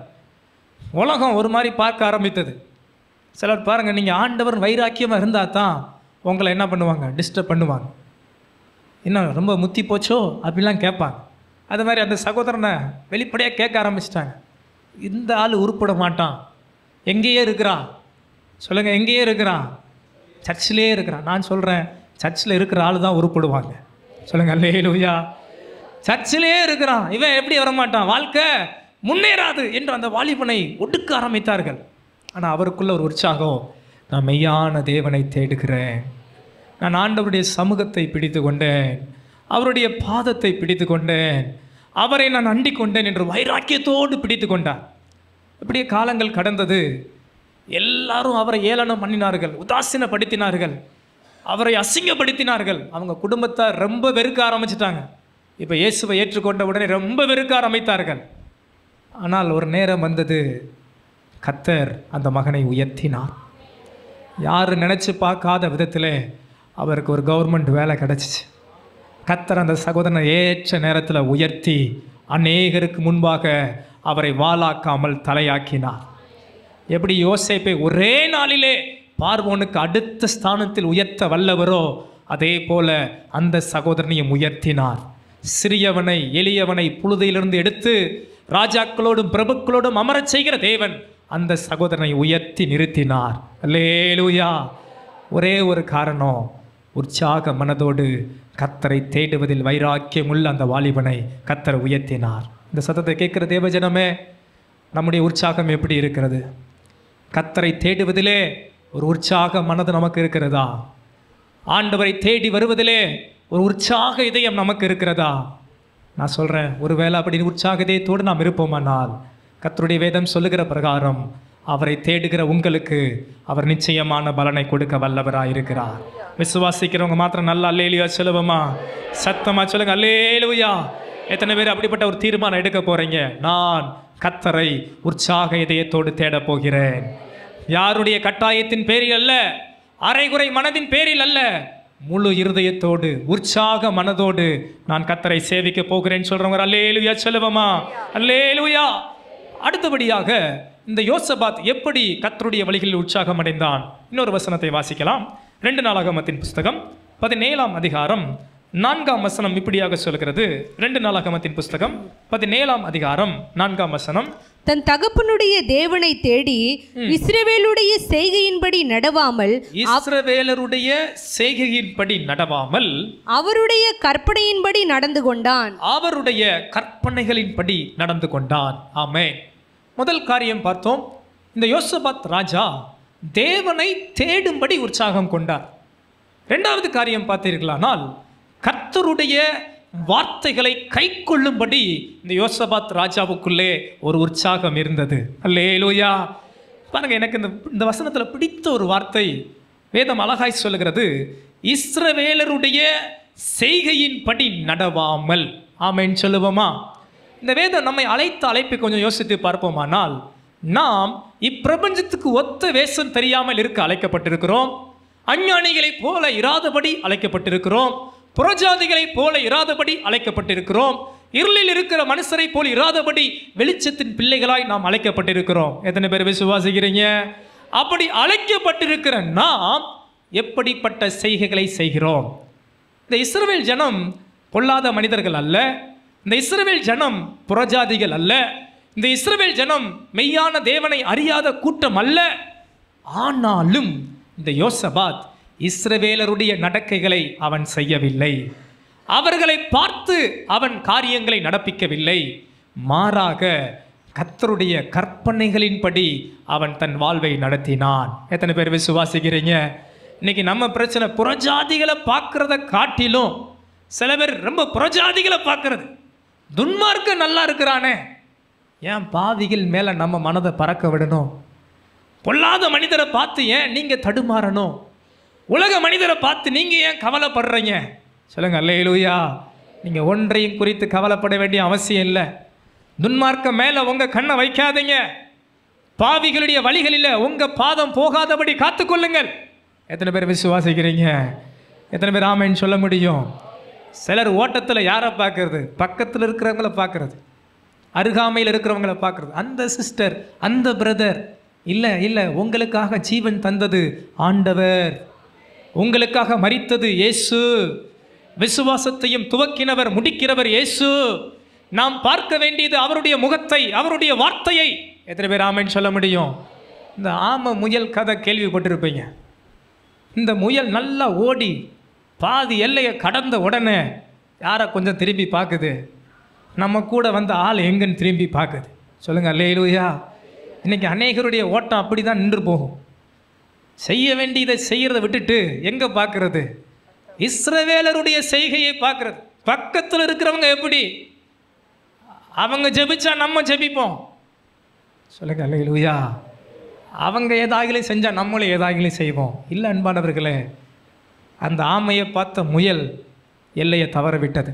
உலகம் ஒரு மாதிரி பார்க்க ஆரம்பித்தது சிலர் பாருங்கள் நீங்கள் ஆண்டவர் வைராக்கியமாக இருந்தால் தான் உங்களை என்ன பண்ணுவாங்க டிஸ்டர்ப் பண்ணுவாங்க இன்னும் ரொம்ப முத்தி போச்சோ அப்படிலாம் கேட்பாங்க அது மாதிரி அந்த சகோதரனை வெளிப்படையாக கேட்க ஆரம்பிச்சிட்டாங்க இந்த ஆள் உருப்பட மாட்டான் எங்கேயே இருக்கிறான் சொல்லுங்கள் எங்கேயே இருக்கிறான் சர்ச்சிலே இருக்கிறான் நான் சொல்கிறேன் சர்ச்சில் இருக்கிற ஆள் தான் உருப்படுவாங்க சொல்லுங்கள் அல்லே லூயா சர்ச்சிலே இருக்கிறான் இவன் எப்படி வரமாட்டான் வாழ்க்கை முன்னேறாது என்று அந்த வாலிபனை ஒடுக்க ஆரம்பித்தார்கள் ஆனால் அவருக்குள்ள ஒரு உற்சாகம் நான் மெய்யான தேவனை தேடுகிறேன் நான் ஆண்டவருடைய சமூகத்தை பிடித்து கொண்டேன் அவருடைய பாதத்தை பிடித்து கொண்டேன் அவரை நான் அண்டிக் கொண்டேன் என்று வைராக்கியத்தோடு பிடித்து கொண்டார் இப்படியே காலங்கள் கடந்தது எல்லாரும் அவரை ஏளனம் பண்ணினார்கள் உதாசீனப்படுத்தினார்கள் அவரை அசிங்கப்படுத்தினார்கள் அவங்க குடும்பத்தார் ரொம்ப வெறுக்க ஆரம்பிச்சிட்டாங்க இப்போ இயேசுவை ஏற்றுக்கொண்ட உடனே ரொம்ப வெறுக்க ஆரம்பித்தார்கள் ஆனால் ஒரு நேரம் வந்தது கத்தர் அந்த மகனை உயர்த்தினார் யார் நினச்சி பார்க்காத விதத்தில் அவருக்கு ஒரு கவர்மெண்ட் வேலை கிடச்சிச்சு கத்தர் அந்த சகோதரனை ஏற்ற நேரத்தில் உயர்த்தி அநேகருக்கு முன்பாக அவரை வாளாக்காமல் தலையாக்கினார் எப்படி யோசேப்பை ஒரே நாளிலே பார்வோனுக்கு அடுத்த ஸ்தானத்தில் உயர்த்த வல்லவரோ அதே போல அந்த சகோதரனையும் உயர்த்தினார் சிறியவனை எளியவனை புழுதியிலிருந்து எடுத்து ராஜாக்களோடும் பிரபுக்களோடும் அமரச் செய்கிற தேவன் அந்த சகோதரனை உயர்த்தி நிறுத்தினார் அல்லேலூயா ஒரே ஒரு காரணம் உற்சாக மனதோடு கத்தரை தேடுவதில் வைராக்கியம் உள்ள அந்த வாலிபனை கத்தரை உயர்த்தினார் இந்த சத்தத்தை கேட்கிற தேவஜனமே நம்முடைய உற்சாகம் எப்படி இருக்கிறது கத்தரை தேடுவதிலே ஒரு உற்சாக மனது நமக்கு இருக்கிறதா ஆண்டவரை தேடி வருவதிலே ஒரு உற்சாக இதயம் நமக்கு இருக்கிறதா நான் சொல்கிறேன் ஒருவேளை அப்படி உற்சாக இதயத்தோடு நாம் இருப்போமானால் கத்தருடைய வேதம் சொல்லுகிற பிரகாரம் அவரை தேடுகிற உங்களுக்கு அவர் நிச்சயமான பலனை கொடுக்க வல்லவராக இருக்கிறார் விசுவாசிக்கிறவங்க மாத்திரம் நல்லா அல்லேலியா சொல்லுவோமா சத்தமா சொல்லுங்க அல்லேலுயா எத்தனை பேர் அப்படிப்பட்ட ஒரு தீர்மானம் எடுக்க போறீங்க நான் கத்தரை உற்சாக இதயத்தோடு தேடப் போகிறேன் யாருடைய கட்டாயத்தின் பேரில் அல்ல அரைகுறை மனதின் பேரில் அல்ல முழு இருதயத்தோடு உற்சாக மனதோடு நான் கத்தரை சேவிக்க போகிறேன் சொல்றவங்க அல்லேலுயா சொல்லுவமா அல்லேலுயா அடுத்தபடியாக இந்த யோசபாத் எப்படி கத்தருடைய வழிகளில் உற்சாகம் அடைந்தான் இன்னொரு வசனத்தை வாசிக்கலாம் ரெண்டு நாளாகமத்தின் புஸ்தகம் பதினேழாம் அதிகாரம் நான்காம் வசனம் இப்படியாக சொல்கிறது ரெண்டு நாளாகமத்தின் புஸ்தகம் பதினேழாம் அதிகாரம் நான்காம் வசனம் தன் தகப்பனுடைய தேவனை தேடி இஸ்ரவேலுடைய செய்கையின்படி நடவாமல் இஸ்ரவேலருடைய செய்கையின்படி நடவாமல் அவருடைய கற்பனையின்படி நடந்து கொண்டான் அவருடைய கற்பனைகளின்படி நடந்து கொண்டான் ஆமென் முதல் காரியம் பார்த்தோம் இந்த யோசபாத் ராஜா தேவனை தேடும்படி உற்சாகம் கொண்டார் ரெண்டாவது காரியம் பார்த்தீர்களானால் கர்த்தருடைய வார்த்தைகளை கைக்கொள்ளும்படி இந்த யோசபாத் ராஜாவுக்குள்ளே ஒரு உற்சாகம் இருந்தது அல்லேலூயா பாருங்க எனக்கு இந்த இந்த வசனத்தில் பிடித்த ஒரு வார்த்தை வேதம் அழகாய் சொல்லுகிறது இஸ்ரவேலருடைய செய்கையின்படி நடவாமல் ஆமென் சொல்லுவோமா இந்த வேதம் நம்மை அழைத்த அழைப்பை கொஞ்சம் யோசித்து பார்ப்போமானால் நாம் இப்பிரபஞ்சத்துக்கு ஒத்த வேஷம் தெரியாமல் இருக்க அழைக்கப்பட்டிருக்கிறோம் அஞ்ஞானிகளைப் போல இராதபடி அழைக்கப்பட்டிருக்கிறோம் புறஜாதிகளைப் போல இராதபடி அழைக்கப்பட்டிருக்கிறோம் இருளில் இருக்கிற மனுஷரைப் போல் இராதபடி வெளிச்சத்தின் பிள்ளைகளாய் நாம் அழைக்கப்பட்டிருக்கிறோம் எத்தனை பேர் விசுவாசிக்கிறீங்க அப்படி அழைக்கப்பட்டிருக்கிற நாம் எப்படிப்பட்ட செய்கைகளை செய்கிறோம் இந்த இஸ்ரவேல் ஜனம் பொல்லாத மனிதர்கள் அல்ல இந்த இஸ்ரவேல் ஜனம் புறஜாதிகள் அல்ல இந்த இஸ்ரவேல் ஜனம் மெய்யான தேவனை அறியாத கூட்டம் அல்ல ஆனாலும் இந்த யோசபாத் இஸ்ரவேலருடைய நடக்கைகளை அவன் செய்யவில்லை அவர்களை பார்த்து அவன் காரியங்களை நடப்பிக்கவில்லை மாறாக கர்த்தருடைய கற்பனைகளின்படி அவன் தன் வாழ்வை நடத்தினான் எத்தனை பேர் விசுவாசிக்கிறீங்க இன்னைக்கு நம்ம பிரச்சனை புறஜாதிகளை பார்க்கறத காட்டிலும் சில பேர் ரொம்ப புறஜாதிகளை பார்க்கறது துன்மார்க்க நல்லா இருக்கிறானே ஏன் பாவிகள் மேலே நம்ம மனதை பறக்க விடணும் பொல்லாத மனிதரை பார்த்து ஏன் நீங்கள் தடுமாறணும் உலக மனிதரை பார்த்து நீங்கள் ஏன் கவலைப்படுறீங்க சொல்லுங்க அல்லேலூயா நீங்கள் ஒன்றையும் குறித்து கவலைப்பட வேண்டிய அவசியம் இல்லை துன்மார்க்கம் மேலே உங்கள் கண்ணை வைக்காதீங்க பாவிகளுடைய வழிகளில் உங்கள் பாதம் போகாதபடி காத்துக்கொள்ளுங்கள் எத்தனை பேர் விசுவாசிக்கிறீங்க எத்தனை பேர் ஆமைன்னு சொல்ல முடியும் சிலர் ஓட்டத்தில் யாரை பார்க்கறது பக்கத்தில் இருக்கிறவங்கள பார்க்கறது அருகாமையில் இருக்கிறவங்கள பார்க்கறது அந்த சிஸ்டர் அந்த பிரதர் இல்லை இல்லை உங்களுக்காக ஜீவன் தந்தது ஆண்டவர் உங்களுக்காக மரித்தது இயேசு விசுவாசத்தையும் துவக்கினவர் முடிக்கிறவர் இயேசு நாம் பார்க்க வேண்டியது அவருடைய முகத்தை அவருடைய வார்த்தையை எத்தனை பேர் ஆமைன்னு சொல்ல முடியும் இந்த ஆம முயல் கதை கேள்விப்பட்டிருப்பீங்க இந்த முயல் நல்லா ஓடி பாதி எல்லையை கடந்த உடனே யாரை கொஞ்சம் திரும்பி பார்க்குது நம்ம கூட வந்த ஆள் எங்கன்னு திரும்பி பார்க்குது சொல்லுங்க அல்லேலூயா இன்னைக்கு அநேகருடைய ஓட்டம் அப்படி தான் நின்று போகும் செய்ய வேண்டியதை செய்கிறத விட்டுட்டு எங்கே பார்க்கறது இஸ்ரவேலருடைய செய்கையை பார்க்கறது பக்கத்தில் இருக்கிறவங்க எப்படி அவங்க ஜெபிச்சா நம்ம ஜெபிப்போம் சொல்லுங்க அல்லேலூயா அவங்க ஏதாகிலும் செஞ்சால் நம்மளும் ஏதாகிலும் செய்வோம் இல்லை அன்பானவர்களே அந்த ஆமையை பார்த்த முயல் எல்லையை தவற விட்டது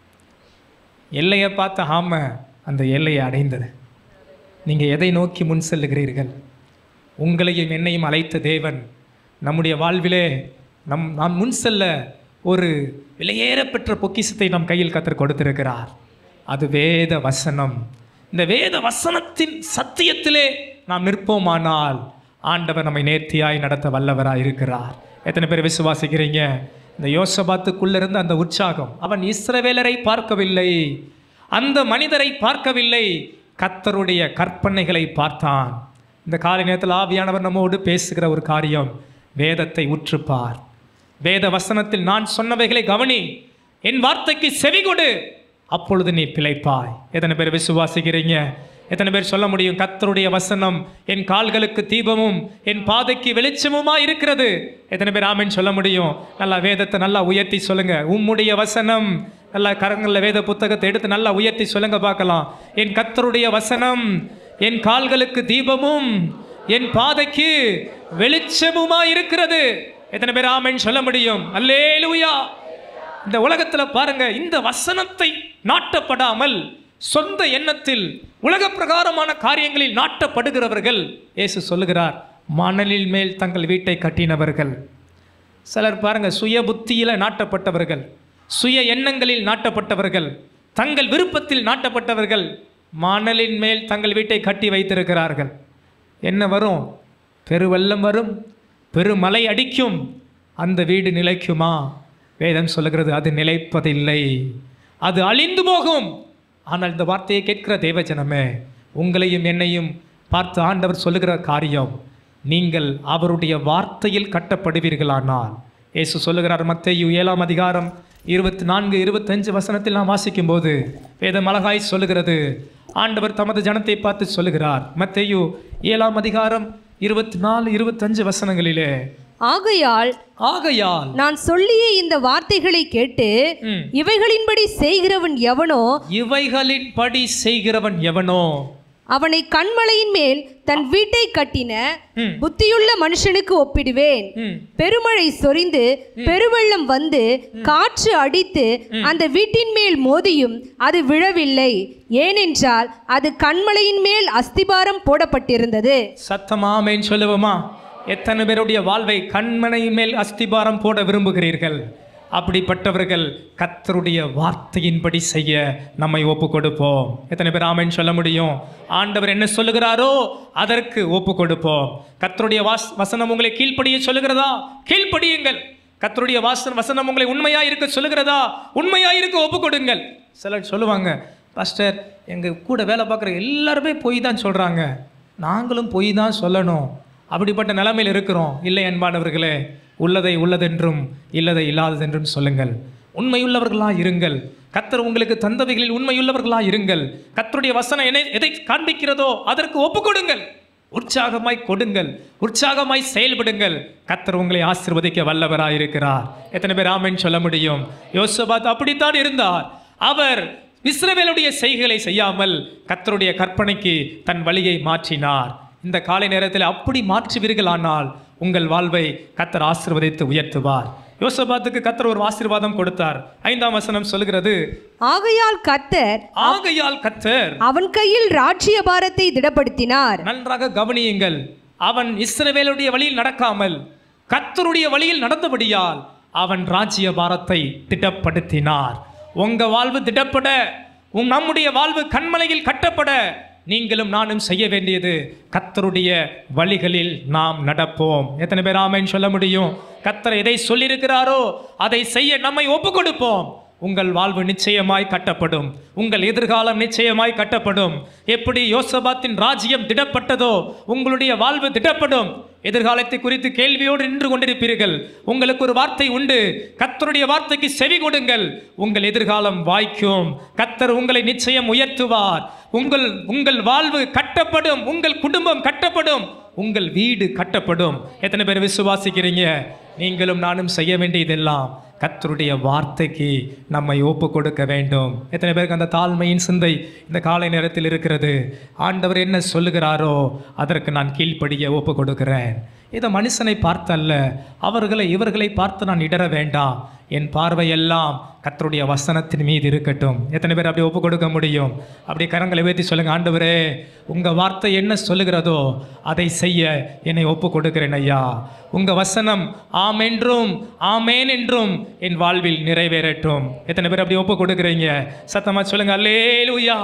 எல்லையை பார்த்த ஆமை அந்த எல்லையை அடைந்தது நீங்கள் எதை நோக்கி முன் செல்லுகிறீர்கள் உங்களையும் என்னையும் அழைத்த தேவன் நம்முடைய வாழ்விலே நம் நாம் முன் செல்ல ஒரு விலையேறப்பெற்ற பொக்கிஷத்தை நம் கையில் கத்தர் கொடுத்திருக்கிறார் அது வேத வசனம் இந்த வேத வசனத்தின் சத்தியத்திலே நாம் நிற்போமானால் ஆண்டவர் நம்மை நேர்த்தியாய் நடத்த வல்லவராய் இருக்கிறார் எத்தனை பேர் விசுவாசிக்கிறீங்க இந்த யோசபாத்துக்குள்ள இருந்த அந்த உற்சாகம் அவன் இஸ்ரவேலரை பார்க்கவில்லை அந்த மனிதரை பார்க்கவில்லை கத்தருடைய கற்பனைகளை பார்த்தான் இந்த காலை நேரத்தில் ஆவியானவர் நம்மோடு பேசுகிற ஒரு காரியம் வேதத்தை உற்றுப்பார் வேத வசனத்தில் நான் சொன்னவைகளை கவனி என் வார்த்தைக்கு செவி கொடு அப்பொழுது நீ பிழைப்பாய் எத்தனை பேர் விசுவாசிக்கிறீங்க எத்தனை பேர் சொல்ல முடியும் கத்தருடைய வசனம் என் கால்களுக்கு தீபமும் என் பாதைக்கு வெளிச்சமுமா இருக்கிறது எத்தனை பேர் ஆமென் சொல்ல முடியும் நல்லா வேதத்தை நல்லா உயர்த்தி சொல்லுங்க உம்முடைய வசனம் நல்லா கரங்களில் வேத புத்தகத்தை எடுத்து நல்லா உயர்த்தி சொல்லுங்க பார்க்கலாம் என் கத்தருடைய வசனம் என் கால்களுக்கு தீபமும் என் பாதைக்கு வெளிச்சமுமா இருக்கிறது எத்தனை பேர் ஆமென் சொல்ல முடியும் அல்லேலூயா இந்த உலகத்துல பாருங்க இந்த வசனத்தை நாட்டப்படாமல் சொந்த எண்ணத்தில் உலக பிரகாரமான காரியங்களில் நாட்டப்படுகிறவர்கள் இயேசு சொல்லுகிறார் மணலில் மேல் தங்கள் வீட்டை கட்டினவர்கள் சிலர் பாருங்க சுய புத்தியில நாட்டப்பட்டவர்கள் சுய எண்ணங்களில் நாட்டப்பட்டவர்கள் தங்கள் விருப்பத்தில் நாட்டப்பட்டவர்கள் மணலின் மேல் தங்கள் வீட்டை கட்டி வைத்திருக்கிறார்கள் என்ன வரும் பெருவெள்ளம் வரும் பெருமலை அடிக்கும் அந்த வீடு நிலைக்குமா வேதம் சொல்லுகிறது அது நிலைப்பதில்லை அது அழிந்து போகும் ஆனால் இந்த வார்த்தையை கேட்கிற தேவஜனமே உங்களையும் என்னையும் பார்த்து ஆண்டவர் சொல்லுகிற காரியம் நீங்கள் அவருடைய வார்த்தையில் கட்டப்படுவீர்களானால் இயேசு சொல்லுகிறார் மத்தேயு ஏழாம் அதிகாரம் இருபத்தி நான்கு இருபத்தஞ்சு வசனத்தில் நாம் வாசிக்கும்போது வேதம் அழகாய் சொல்லுகிறது ஆண்டவர் தமது ஜனத்தை பார்த்து சொல்லுகிறார் மத்தேயு ஏழாம் அதிகாரம் இருபத்தி நாலு இருபத்தஞ்சு வசனங்களிலே ஆகையால் ஆகையால் நான் சொல்லிய இந்த வார்த்தைகளை கேட்டு ம், இவைகளின்படி செய்கிறவன் எவனோ இவைகளின்படி செய்கிறவன் எவனோ அவனை கண்மலையின் மேல் தன் வீட்டை கட்டின ம், புத்தியுள்ள மனுஷனுக்கு ஒப்பிடுவேன் ம், பெருமழை சொரிந்து பெருவெள்ளம் வந்து காற்று அடித்து அந்த வீட்டின் மேல் மோதியும் அது விழவில்லை ஏனென்றால் அது கண்மலையின் மேல் அஸ்திபாரம் போடப்பட்டிருந்தது சத்தமாமேன்னு சொல்லுவோமா எத்தனை பேருடைய வாழ்வை கண்மனை மேல் அஸ்திபாரம் போட விரும்புகிறீர்கள் அப்படிப்பட்டவர்கள் கத்தருடைய வார்த்தையின்படி செய்ய நம்மை ஒப்பு கொடுப்போம் எத்தனை பேர் ஆமென் சொல்ல முடியும் ஆண்டவர் என்ன சொல்லுகிறாரோ அதற்கு ஒப்பு கொடுப்போம் கத்தருடைய வாஸ் வசனம் உங்களை கீழ்ப்படிய சொல்லுகிறதா கீழ்ப்படியுங்கள் கத்தருடைய வாசன வசனம் உங்களை உண்மையா இருக்க சொல்லுகிறதா உண்மையா இருக்க ஒப்பு கொடுங்கள் சிலர் சொல்லுவாங்க பாஸ்டர் எங்கள் கூட வேலை பார்க்குற எல்லாருமே பொய் தான் சொல்கிறாங்க நாங்களும் பொய் தான் சொல்லணும் அப்படிப்பட்ட நிலைமையில் இருக்கிறோம் இல்லை அன்பானவர்களே உள்ளதை உள்ளதென்றும் இல்லதை இல்லாததென்றும் சொல்லுங்கள் உண்மையுள்ளவர்களா இருங்கள் கத்தர் உங்களுக்கு தந்தவைகளில் உண்மையுள்ளவர்களா இருங்கள் கத்தருடைய வசனம் என்ன எதை காண்பிக்கிறதோ அதற்கு ஒப்பு கொடுங்கள் உற்சாகமாய் கொடுங்கள் உற்சாகமாய் செயல்படுங்கள் கத்தர் உங்களை ஆசீர்வதிக்க வல்லவராய் இருக்கிறார் எத்தனை பேர் ஆமென் சொல்ல முடியும் யோசபாத் அப்படித்தான் இருந்தார் அவர் இஸ்ரவேலுடைய செய்கைகளை செய்யாமல் கத்தருடைய கற்பனைக்கு தன் வழியை மாற்றினார் இந்த காலை நேரத்தில் அப்படி மாற்றுவீர்களானால் உங்கள் வாழ்வை கத்தர் ஆசீர்வதித்து உயர்த்துவார் யோசபாத்துக்கு கத்தர் ஒரு ஆசீர்வாதம் கொடுத்தார் ஐந்தாம் வசனம் சொல்கிறது ஆகையால் கர்த்தர் ஆகையால் கத்தர் அவன் கையில் ராஜ்யபாரத்தை திடப்படுத்தினார் நன்றாக கவனியுங்கள் அவன் இஸ்ரவேலுடைய வழியில் நடக்காமல் கர்த்தருடைய வழியில் நடந்தபடியால் அவன் ராஜ்ய பாரத்தை திடப்படுத்தினார் உங்க வாழ்வு திடப்பட உன் நம்முடைய வாழ்வு கண்மலையில் கட்டப்பட நீங்களும் நானும் செய்ய வேண்டியது கத்தருடைய வழிகளில் நாம் நடப்போம் எத்தனை பேர் ஆமைன்னு சொல்ல முடியும் கத்தர் எதை சொல்லியிருக்கிறாரோ அதை செய்ய நம்மை ஒப்பு கொடுப்போம் உங்கள் வாழ்வு நிச்சயமாய் கட்டப்படும் உங்கள் எதிர்காலம் நிச்சயமாய் கட்டப்படும் எப்படி யோசபாத்தின் ராஜ்யம் திடப்பட்டதோ உங்களுடைய வாழ்வு திடப்படும் எதிர்காலத்தை குறித்து கேள்வியோடு நின்று கொண்டிருப்பீர்கள் உங்களுக்கு ஒரு வார்த்தை உண்டு கத்தருடைய வார்த்தைக்கு செவி கொடுங்கள் உங்கள் எதிர்காலம் வாய்க்கும் கத்தர் உங்களை நிச்சயம் உயர்த்துவார் உங்கள் உங்கள் வாழ்வு கட்டப்படும் உங்கள் குடும்பம் கட்டப்படும் உங்கள் வீடு கட்டப்படும் எத்தனை பேர் விசுவாசிக்கிறீங்க நீங்களும் நானும் செய்ய வேண்டியதெல்லாம் கத்தருடைய வார்த்தைக்கு நம்மை ஒப்பு கொடுக்க வேண்டும் எத்தனை பேருக்கு அந்த தாழ்மையின் சிந்தை இந்த காலை நேரத்தில் இருக்கிறது ஆண்டவர் என்ன சொல்லுகிறாரோ அதற்கு நான் கீழ்ப்படிய ஒப்பு கொடுக்கிறேன் இதை மனுஷனை பார்த்தல்ல அவர்களை இவர்களை பார்த்து நான் இடர வேண்டாம் என் பார்வையெல்லாம் கத்தருடைய வசனத்தின் மீது இருக்கட்டும் எத்தனை பேர் அப்படி ஒப்பு கொடுக்க முடியும் அப்படி கரங்களை உயர்த்தி சொல்லுங்க ஆண்டவரே உங்க வார்த்தை என்ன சொல்லுகிறதோ அதை செய்ய என்னை ஒப்பு கொடுக்கிறேன் ஐயா உங்க வசனம் ஆம் என்றும் ஆமேன் என்றும் என் வாழ்வில் நிறைவேறட்டும் எத்தனை பேர் அப்படி ஒப்பு கொடுக்குறீங்க சத்தமா சொல்லுங்க அல்லேலூயா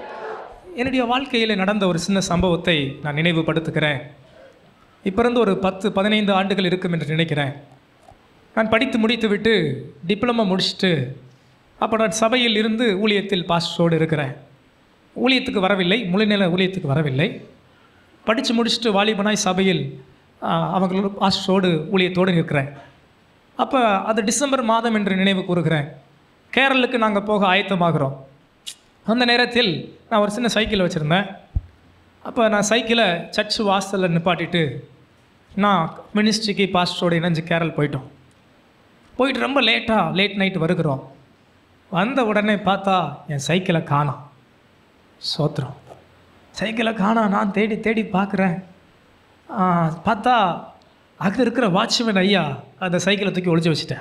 என்னுடைய வாழ்க்கையில் நடந்த ஒரு சின்ன சம்பவத்தை நான் நினைவுபடுத்துகிறேன் இப்போ இருந்து ஒரு பத்து பதினைந்து ஆண்டுகள் இருக்கும் என்று நினைக்கிறேன் நான் படித்து முடித்து விட்டு டிப்ளமோ முடிச்சுட்டு அப்போ நான் சபையில் இருந்து ஊழியத்தில் பாஸ்டரோடு இருக்கிறேன் ஊழியத்துக்கு வரவில்லை முழுநில ஊழியத்துக்கு வரவில்லை படித்து முடிச்சுட்டு வாலிபனாய் சபையில் ஆ, அவங்களோட பாஸ்டரோடு ஊழியத்தோடு இருக்கிறேன் அப்போ அது டிசம்பர் மாதம் என்று நினைவு கூறுகிறேன் கேரளுக்கு நாங்கள் போக ஆயத்தமாகிறோம் அந்த நேரத்தில் நான் ஒரு சின்ன சைக்கிள் வச்சுருந்தேன் அப்போ நான் சைக்கிளை சர்ச் வாசலில் நிப்பாட்டிட்டு நான் மினிஸ்ட்ரிக்கு பாஸ்டரோடு இணைஞ்சு கேரள் போயிட்டோம் போயிட்டு ரொம்ப லேட்டாக லேட் நைட் வருகிறோம் வந்த உடனே பார்த்தா என் சைக்கிளை காணோம் சோத்திரம் சைக்கிளை காணோம் நான் தேடி தேடி பார்க்குறேன் பார்த்தா அங்கே இருக்கிற வாட்ச்மேன் ஐயா அந்த சைக்கிளை தூக்கி ஒளிச்சு வச்சுட்டார்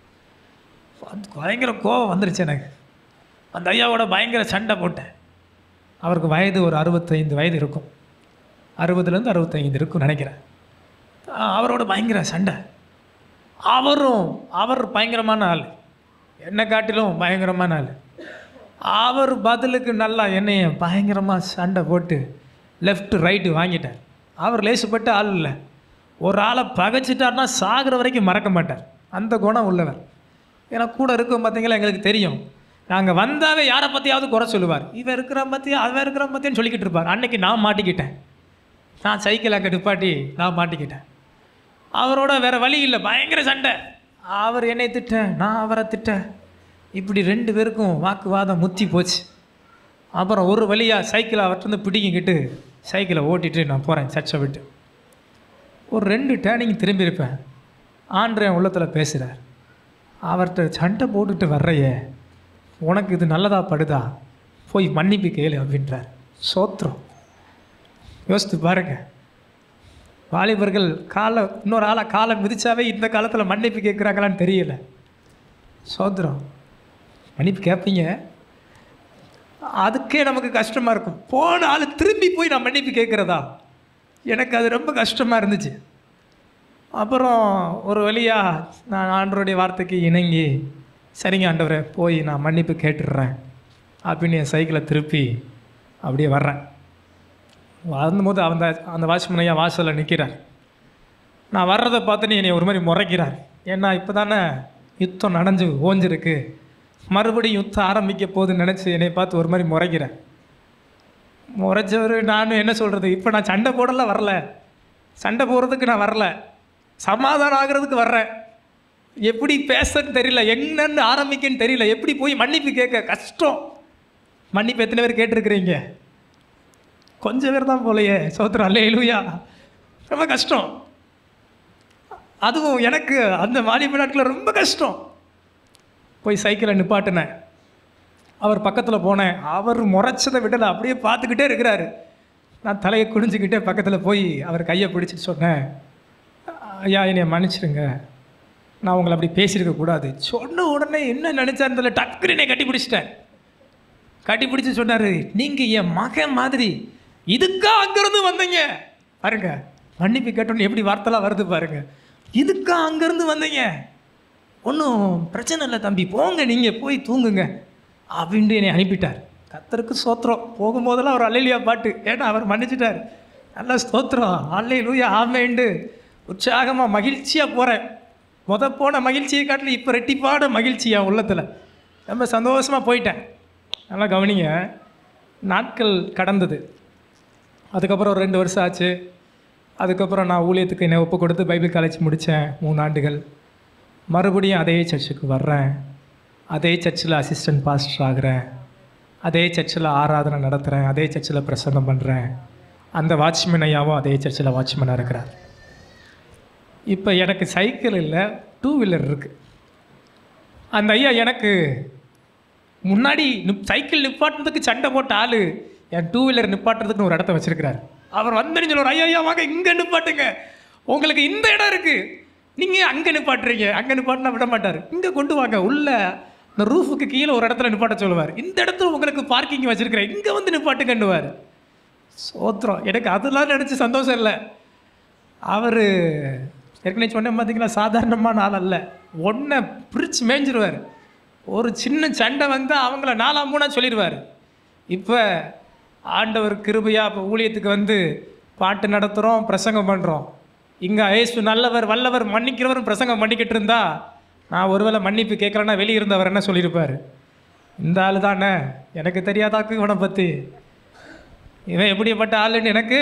அது பயங்கர கோவம் வந்துருச்சு எனக்கு அந்த ஐயாவோட பயங்கர சண்டை போட்டேன் அவருக்கு வயது ஒரு அறுபத்தைந்து வயது இருக்கும் அறுபதுலேருந்து அறுபத்தைந்து இருக்கும்னு நினைக்கிறேன் ஆ, அவரோட பயங்கர சண்டை அவரும் அவர் பயங்கரமான ஆள் என்னை காட்டிலும் பயங்கரமான ஆள் அவர் பதிலுக்கு நல்லா என்னைய பயங்கரமாக சண்டை போட்டு லெஃப்ட் ரைட்டு வாங்கிட்டார் அவர் லேசுப்பட்ட ஆள் இல்லை ஒரு ஆளை பகைச்சிட்டார்னா சாகிற வரைக்கும் மறக்க மாட்டார் அந்த குணம் உள்ளவர் ஏன்னா கூட இருக்கும் பார்த்தீங்களா எங்களுக்கு தெரியும் நாங்கள் வந்தாவே யாரை பற்றியாவது குறை சொல்லுவார் இவன் இருக்கிற பற்றி அவன் இருக்கிற பற்றியும் சொல்லிக்கிட்டு இருப்பார் அன்னைக்கு நான் மாட்டிக்கிட்டேன் நான் சைக்கிள் அங்கே நிப்பாட்டி நான் மாட்டிக்கிட்டேன் அவரோட வேற வழி இல்லை பயங்கர சண்டை அவர் என்னை திட்ட நான் அவரை திட்ட இப்படி ரெண்டு பேருக்கும் வாக்குவாதம் முத்தி போச்சு அப்புறம் ஒரு வழியாக சைக்கிளை அவர்கிட்ட பிடிங்கிக்கிட்டு சைக்கிளை ஓட்டிட்டு நான் போகிறேன் சர்ச்சை விட்டு ஒரு ரெண்டு டேர்னிங் திரும்பி இருப்பேன் ஆண்டு என் உள்ளத்தில் பேசுகிறார் அவர்கிட்ட சண்டை போட்டுட்டு வர்றையே உனக்கு இது நல்லதா படுதா போய் மன்னிப்பு கேளு அப்படின்றார் சோத்திரம் யோசித்து பாருங்க வாலிபர்கள் காலை இன்னொரு ஆளை காலை மிதிச்சாவே இந்த காலத்தில் மன்னிப்பு கேட்குறாங்களான்னு தெரியல சோத்திரம் மன்னிப்பு கேட்பீங்க அதுக்கே நமக்கு கஷ்டமாக இருக்கும் போன ஆள் திரும்பி போய் நான் மன்னிப்பு கேட்குறதா எனக்கு அது ரொம்ப கஷ்டமாக இருந்துச்சு அப்புறம் ஒரு வழியாக நான் ஆண்டவருடைய வார்த்தைக்கு இணங்கி சரிங்க ஆண்டவரே போய் நான் மன்னிப்பு கேட்டுடுறேன் அப்படின்னு என் சைக்கிளை திருப்பி அப்படியே வர்றேன் வரும்போது அந்த அந்த வாட்ச்மேன் ஐயா வாசலில் நிற்கிறார் நான் வர்றதை பார்த்துன்னு என்னை ஒரு மாதிரி முறைக்கிறார் ஏன்னா இப்போ தானே யுத்தம் நனைஞ்சு ஓஞ்சிருக்கு மறுபடியும் யுத்தம் ஆரம்பிக்க போகுதுன்னு நினச்சி என்னை பார்த்து ஒரு மாதிரி முறைக்கிறார் முறைச்சவர் நானும் என்ன சொல்கிறது இப்போ நான் சண்டை போடல வரல சண்டை போடுறதுக்கு நான் வரல சமாதானம் ஆகிறதுக்கு வர்றேன் எப்படி பேசன்னு தெரியல என்னன்னு ஆரம்பிக்கன்னு தெரியல எப்படி போய் மன்னிப்பு கேட்க கஷ்டம் மன்னிப்பு எத்தனை பேர் கேட்டிருக்கிறீங்க கொஞ்சம் பேர் தான் போலையே சோத்திரம் அல்லே இலுயா ரொம்ப கஷ்டம் அதுவும் எனக்கு அந்த வாலிப நாட்களில் ரொம்ப கஷ்டம் போய் சைக்கிளை நிப்பாட்டினேன் அவர் பக்கத்தில் போனேன் அவர் முறைச்சதை விடலை அப்படியே பார்த்துக்கிட்டே இருக்கிறாரு நான் தலையை குனிஞ்சுக்கிட்டே பக்கத்தில் போய் அவர் கையை பிடிச்சிட்டு சொன்னேன் ஐயா என்னை மன்னிச்சிடுங்க நான் உங்களை அப்படி பேசியிருக்க கூடாது சொன்ன உடனே என்ன நினச்சாருன்னு தெரியல டக்குன்னு என்னை கட்டி பிடிச்சிட்டேன் கட்டி பிடிச்சி சொன்னார் நீங்கள் என் மகன் மாதிரி இதுக்கா அங்கேருந்து வந்தீங்க பாருங்க மன்னிப்பு கேட்டோன்னு எப்படி வார்த்தைலாம் வருது பாருங்க இதுக்கா அங்கேருந்து வந்தீங்க ஒன்றும் பிரச்சனை இல்லை தம்பி போங்க நீங்கள் போய் தூங்குங்க அப்படின்ட்டு என்னை அனுப்பிட்டார் கத்தருக்கு ஸ்தோத்திரம் போகும்போதெல்லாம் அவர் அல்லையா பாட்டு ஏன்னா அவர் மன்னிச்சிட்டார் நல்ல ஸ்தோத்திரம் அல்லை லூயா ஆமேண்டு உற்சாகமாக மகிழ்ச்சியாக போகிறேன் முத போன மகிழ்ச்சியை காட்டில் இப்போ ரெட்டிப்பான மகிழ்ச்சி என் உள்ளத்தில் ரொம்ப சந்தோஷமாக போயிட்டேன் நல்லா கவனிங்க நாட்கள் கடந்தது அதுக்கப்புறம் ஒரு ரெண்டு வருஷம் ஆச்சு அதுக்கப்புறம் நான் ஊழியத்துக்கு என்னை ஒப்பு கொடுத்து பைபிள் காலேஜ் முடித்தேன் மூணு ஆண்டுகள் மறுபடியும் அதே சர்ச்சுக்கு வர்றேன் அதே சர்ச்சில் அசிஸ்டன்ட் பாஸ்டர் ஆகிறேன் அதே சர்ச்சில் ஆராதனை நடத்துகிறேன் அதே சர்ச்சில் பிரசங்கம் பண்ணுறேன் அந்த வாட்ச்மேன் ஐயாவும் அதே சர்ச்சில் வாட்ச்மேனாக இருக்கிறார் இப்போ எனக்கு சைக்கிள் இல்லை டூ வீலர் இருக்குது அந்த ஐயா எனக்கு முன்னாடி நிப் சைக்கிள் நிப்பாட்டுறதுக்கு சண்டை போட்ட ஆள் என் டூ வீலர் நிப்பாட்டுறதுக்குன்னு ஒரு இடத்த வச்சிருக்கிறார் அவர் வந்து சொல்லுவார் ஐயா ஐயா வாங்க இங்கே நிப்பாட்டுங்க உங்களுக்கு இந்த இடம் இருக்குது நீங்கள் அங்கே நிப்பாட்டுறீங்க அங்கே நிப்பாட்டினா விட மாட்டார் இங்கே கொண்டு வாங்க உள்ள இந்த ரூஃபுக்கு கீழே ஒரு இடத்துல நிப்பாட்ட சொல்லுவார் இந்த இடத்துல உங்களுக்கு பார்க்கிங் வச்சிருக்கிறேன் இங்கே வந்து நிப்பாட்டுங்கன்னுவார் சோத்திரம் எனக்கு அதெல்லாம் நினச்சி சந்தோஷம் இல்லை அவர் ஏற்கனவே சொன்னேன் பார்த்தீங்களா சாதாரணமான ஆள் அல்ல ஒன்றை பிரித்து மேய்ஞ்சிருவார் ஒரு சின்ன சண்டை வந்தால் அவங்கள நாலா மூணா சொல்லிடுவார் இப்போ ஆண்டவர் கிருபையாக இப்போ ஊழியத்துக்கு வந்து பாட்டு நடத்துகிறோம் பிரசங்கம் பண்ணுறோம் இங்கே ஏசு நல்லவர் வல்லவர் மன்னிக்கிறவர் பிரசங்கம் பண்ணிக்கிட்டு இருந்தா நான் ஒருவேளை மன்னிப்பு கேட்கலன்னா வெளியே இருந்தவர் என்ன சொல்லியிருப்பார் இந்த ஆள் தானே எனக்கு தெரியாதாக்கு இவனை பற்றி இவன் எப்படிப்பட்ட ஆளுன்னு எனக்கு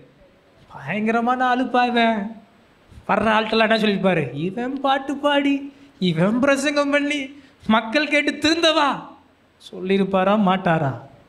பயங்கரமான ஆளுப்பா இவன் வர்ற ஆள்கிட்டலாம் என்ன சொல்லியிருப்பாரு இவன் பாட்டு பாடி இவன் பிரசங்கம் பண்ணி மக்கள் கேட்டு திருந்தவா சொல்லியிருப்பாரா மாட்டாரா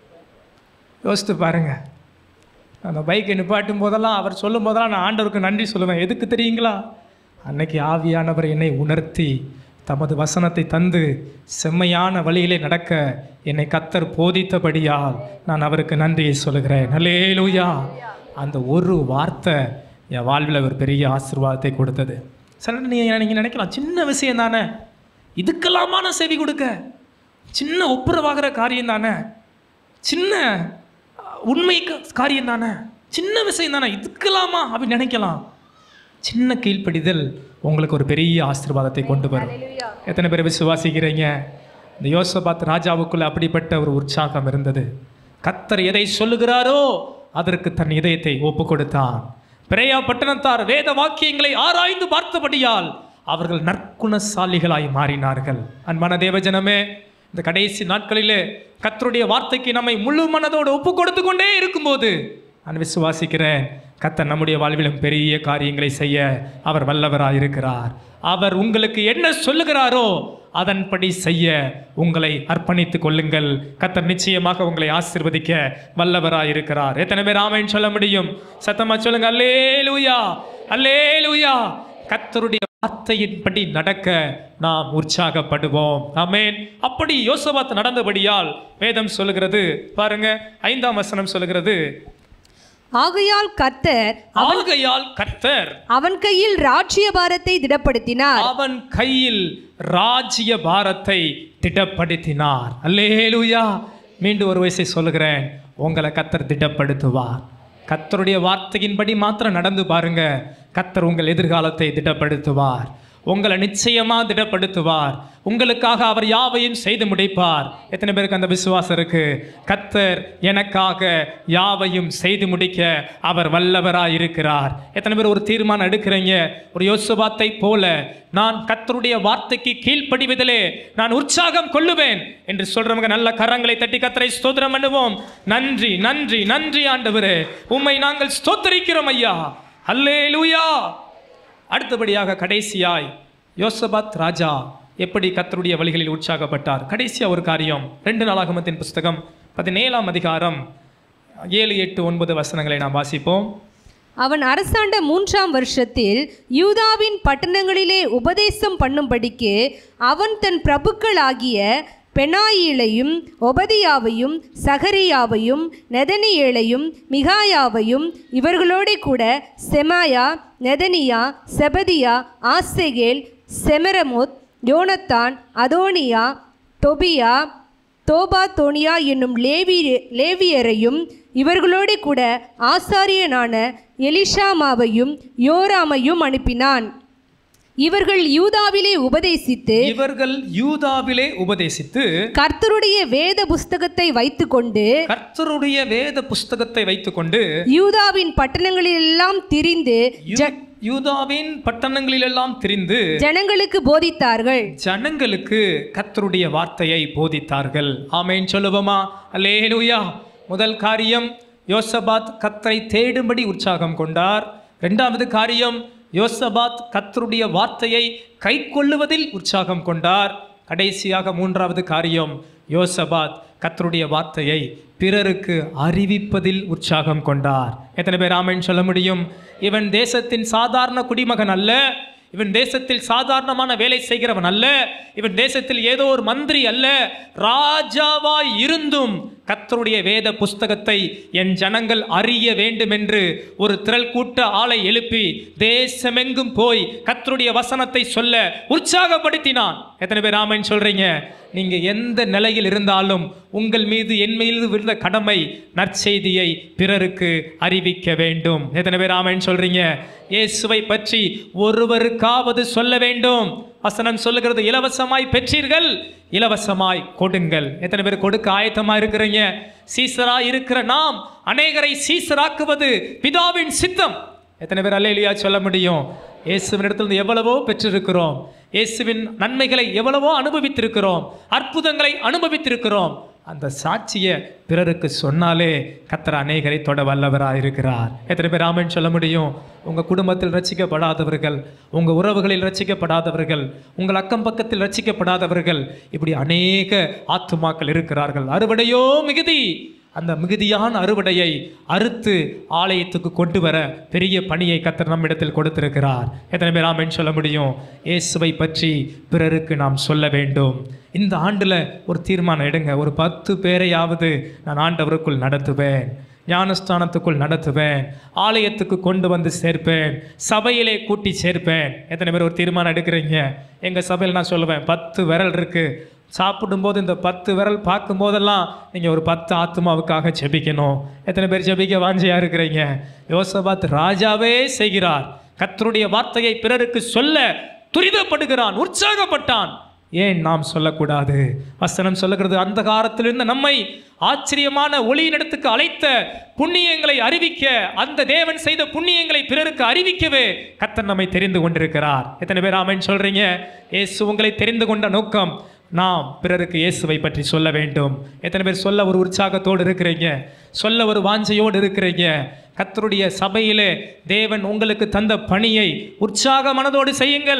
யோசித்து பாருங்க அந்த பைக்கை நிப்பாட்டும் போதெல்லாம் அவர் சொல்லும் போதெல்லாம் நான் ஆண்டவருக்கு நன்றி சொல்லுவேன் எதுக்கு தெரியுங்களா அன்னைக்கு ஆவியானவர் என்னை உணர்த்தி தமது வசனத்தை தந்து செம்மையான வழியிலே நடக்க என்னை கத்தர் போதித்தபடியால் நான் அவருக்கு நன்றியை சொல்லுகிறேன் ஹல்லேலூயா அந்த ஒரு வார்த்தை என் வாழ்வில் ஒரு பெரிய ஆசீர்வாதத்தை கொடுத்தது சில நீங்கள் நீங்கள் நினைக்கலாம் சின்ன விஷயம் தானே இதுக்கெல்லாமா நான் செவி கொடுக்க சின்ன ஒப்புரவாகிற காரியம் தானே சின்ன அஹ், உண்மை க- காரியம் தானே சின்ன விஷயம் தானே இதுக்கெல்லாமா அப்படின்னு நினைக்கலாம் சின்ன கீழ்ப்படிதல் உங்களுக்கு ஒரு பெரிய ஆசீர்வாதத்தை கொண்டு வரும் எத்தனை பேர் விசுவாசிக்கிறீங்க இந்த யோசபாத் ராஜாவுக்குள்ள அப்படிப்பட்ட ஒரு உற்சாகம் இருந்தது கத்தர் எதை சொல்லுகிறாரோ அதற்கு தன் இதயத்தை ஒப்பு கொடுத்தான் பிரேயா பட்டணத்தார் வேத வாக்கியங்களை ஆராய்ந்து பார்த்தபடியால் அவர்கள் நற்குணசாலிகளாய் மாறினார்கள் அன்பான தேவஜனமே இந்த கடைசி நாட்களிலே கத்தருடைய வார்த்தைக்கு நம்மை முழு மனதோடு ஒப்பு கொடுத்து கொண்டே இருக்கும்போது நான் விசுவாசிக்கிறேன் கத்தர் நம்முடைய வாழ்விலும் பெரிய காரியங்களை செய்ய அவர் வல்லவராய் இருக்கிறார் அவர் உங்களுக்கு என்ன சொல்லுகிறாரோ அதன்படி செய்ய உங்களை அர்ப்பணித்துக் கொள்ளுங்கள் கத்தர் நிச்சயமாக உங்களை ஆசீர்வதிக்க வல்லவராய் இருக்கிறார் எத்தனை பேர் ஆமைன்னு சொல்ல முடியும் சத்தமா சொல்லுங்க அல்லேலூயா அல்லேலூயா கத்தருடைய வார்த்தையின்படி நடக்க நாம் உற்சாகப்படுவோம் ஆமென் அப்படி யோசபாத் நடந்தபடியால் வேதம் சொல்லுகிறது பாருங்க ஐந்தாம் வசனம் சொல்லுகிறது ஆகையால் கர்த்தர் ஆகையால் கர்த்தர் அவன் கையில் ராஜ்யபாரத்தை திடப்படுத்தினார் அவன் கையில் ராஜ்ய பாரத்தை திடப்படுத்தினார் அல்லேலூயா மீண்டும் ஒரு வயசை சொல்லுகிறேன் உங்களை கத்தர் திடப்படுத்துவார் கத்தருடைய வார்த்தையின்படி மாத்திரம் நடந்து பாருங்க கத்தர் உங்கள் எதிர்காலத்தை திடப்படுத்துவார் உங்களை நிச்சயமா திடப்படுத்துவார் உங்களுக்காக அவர் யாவையும் செய்து முடிப்பார் எத்தனை பேருக்கு அந்த விசுவாசம் இருக்கு கத்தர் எனக்காக யாவையும் செய்து முடிக்க அவர் வல்லவராய் இருக்கிறார் எத்தனை பேர் ஒரு தீர்மானம் எடுக்கிறீங்க ஒரு யோசுபாத்தை போல நான் கத்தருடைய வார்த்தைக்கு கீழ்ப்படிவதிலே நான் உற்சாகம் கொள்ளுவேன் என்று சொல்றவங்க நல்ல கரங்களை தட்டி கத்தரை ஸ்தோத்திரம் பண்ணுவோம் நன்றி நன்றி நன்றி ஆண்டவரே உம்மை நாங்கள் ஸ்தோத்தரிக்கிறோம் ஐயா அல்லேலூயா அடுத்தபடியாக கடைசியாய் யோசபாத் ராஜா எப்படி கத்தருடைய வழிகளில் உற்சாகப்பட்டார் கடைசியா ஒரு காரியம் ரெண்டு நாளாகமத்தின் புஸ்தகம் பதினேழாம் அதிகாரம் ஏழு எட்டு ஒன்பது வசனங்களை நாம் வாசிப்போம் அவன் அரசாண்ட மூன்றாம் வருஷத்தில் யூதாவின் பட்டணங்களிலே உபதேசம் பண்ணும்படிக்கு அவன் தன் பிரபுக்களாகிய பெனாயிலையும் ஒபதியாவையும் சகரியாவையும் நெதனியேலையும் மிகாயாவையும் இவர்களோடே கூட செமாயா நெதனியா செபதியா ஆசெகேல் செமரமுத் யோனத்தான் அதோனியா தொபியா தோபா தோனியா என்னும் லேவி லேவியரையும் இவர்களோடு கூட ஆசாரியனான எலிஷாமாவையும் யோராமையும் அனுப்பினான் இவர்கள் யூதாவிலே உபதேசித்து இவர்கள் யூதாவிலே உபதேசித்து கர்த்தருடைய வேத புஸ்தகத்தை வைத்துக்கொண்டு கர்த்தருடைய வேத புஸ்தகத்தை வைத்துக்கொண்டு யூதாவின் பட்டணங்களிலெல்லாம் திரிந்து யூ- யூதாவின் பட்டணங்களிலெல்லாம் திரிந்து ஜனங்களுக்கு போதித்தார்கள் ஜனங்களுக்கு கர்த்தருடைய வார்த்தையை போதித்தார்கள் ஆமேன் சொல்லுவோமா அல்லேலூயா முதல் காரியம் யோசபாத் கத்தரை தேடும்படி உற்சாகம் கொண்டார் இரண்டாவது காரியம் யோசபாத் கர்த்தருடைய வார்த்தையை கைக்கொள்ளுவதில் உற்சாகம் கொண்டார் கடைசியாக மூன்றாவது காரியம் யோசபாத் கர்த்தருடைய வார்த்தையை பிறருக்கு அறிவிப்பதில் உற்சாகம் கொண்டார் எத்தனை பேர் ஆமென் சொல்ல முடியும் இவன் தேசத்தின் சாதாரண குடிமகன் அல்ல இவன் தேசத்தில் சாதாரணமான வேலை செய்கிறவன் அல்ல இவன் தேசத்தில் ஏதோ ஒரு மந்திரி அல்ல ராஜாவாய் இருந்தும் கர்த்தருடைய வேத புஸ்தகத்தை என் ஜனங்கள் அறிய வேண்டும் என்று ஒரு திரள் கூட்ட ஆளை எழுப்பி தேசமெங்கும் போய் கர்த்தருடைய வசனத்தை சொல்ல உற்சாகப்படுத்தினான் எத்தனை பேர் ஆமைன்னு சொல்றீங்க நீங்க எந்த நிலையில் இருந்தாலும் உங்கள் மீது என் மீது விழுந்த கடமை நற்செய்தியை பிறருக்கு அறிவிக்க வேண்டும் எத்தனை பேர் ஆமைன்னு சொல்றீங்க இயேசுவை பற்றி ஒருவருக்காவது சொல்ல வேண்டும் வசனம் சொல்லுகிறது இலவசமாய் பெற்றீர்கள் இலவசமாய் கொடுங்கள் எத்தனை பேர் கொடுக்க ஆயத்தமா இருக்கிறீங்க சீசரா இருக்கிற நாம் அநேகரை சீசராக்குவது பிதாவின் சித்தம் எத்தனை பேர் அல்லேலியா சொல்ல முடியும் இயேசுவினிடத்திலிருந்து எவ்வளவோ பெற்றிருக்கிறோம் இயேசுவின் நன்மைகளை எவ்வளவோ அனுபவித்திருக்கிறோம் அற்புதங்களை அனுபவித்திருக்கிறோம் அந்த சாட்சியை பிறருக்கு சொன்னாலே கத்தர் அநேகரை தொட வல்லவராக இருக்கிறார் எத்தனை பேர் ஆமென் சொல்ல முடியும் உங்கள் குடும்பத்தில் ரட்சிக்கப்படாதவர்கள் உங்கள் உறவுகளில் ரட்சிக்கப்படாதவர்கள் உங்கள் அக்கம் பக்கத்தில் ரட்சிக்கப்படாதவர்கள் இப்படி அநேக ஆத்துமாக்கள் இருக்கிறார்கள் அறுவடையோ மிகுதி அந்த மிகுதியான அறுவடையை அறுத்து ஆலயத்துக்கு கொண்டு வர பெரிய பணியை கத்தர் நம்மிடத்தில் கொடுத்திருக்கிறார் எத்தனை பேர் ஆமென் சொல்ல முடியும் இயேசுவை பற்றி பிறருக்கு நாம் சொல்ல வேண்டும் இந்த ஆண்டில் ஒரு தீர்மானம் எடுங்க ஒரு பத்து பேரையாவது நான் ஆண்டவருக்குள் நடத்துவேன் ஞானஸ்தானத்துக்குள் நடத்துவேன் ஆலயத்துக்கு கொண்டு வந்து சேர்ப்பேன் சபையிலே கூட்டி சேர்ப்பேன் எத்தனை பேர் ஒரு தீர்மானம் எடுக்கிறீங்க எங்கள் சபையில் நான் சொல்லுவேன் பத்து விரல் இருக்குது சாப்பிடும்போது இந்த பத்து விரல் பார்க்கும் போதெல்லாம் நீங்கள் ஒரு பத்து ஆத்மாவுக்காக ஜெபிக்கணும் எத்தனை பேர் ஜெபிக்க வாஞ்சியாக இருக்கிறீங்க யோசபாத் ராஜாவே செய்கிறார் கர்த்தருடைய வார்த்தையை பிறருக்கு சொல்ல துரிதப்படுகிறான் உற்சாகப்பட்டான் ஏன் நாம் சொல்லக்கூடாது வசனம் சொல்லுகிறது அந்த காலத்திலிருந்து நம்மை ஆச்சரியமான ஒளியினிடத்துக்கு அழைத்த புண்ணியங்களை அறிவிக்க அந்த தேவன் செய்த புண்ணியங்களை பிறருக்கு அறிவிக்கவே கர்த்தர் நம்மை தெரிந்து கொண்டிருக்கிறார் எத்தனை பேர் ஆமென் சொல்றீங்க இயேசு உங்களை தெரிந்து கொண்ட நோக்கம் நாம் பிறருக்கு இயேசுவை பற்றி சொல்ல வேண்டும் எத்தனை பேர் சொல்ல ஒரு உற்சாகத்தோடு இருக்கிறீங்க சொல்ல ஒரு வாஞ்சையோடு இருக்கிறீங்க கர்த்தருடைய சபையிலே தேவன் உங்களுக்கு தந்த பணியை உற்சாக மனதோடு செய்யுங்கள்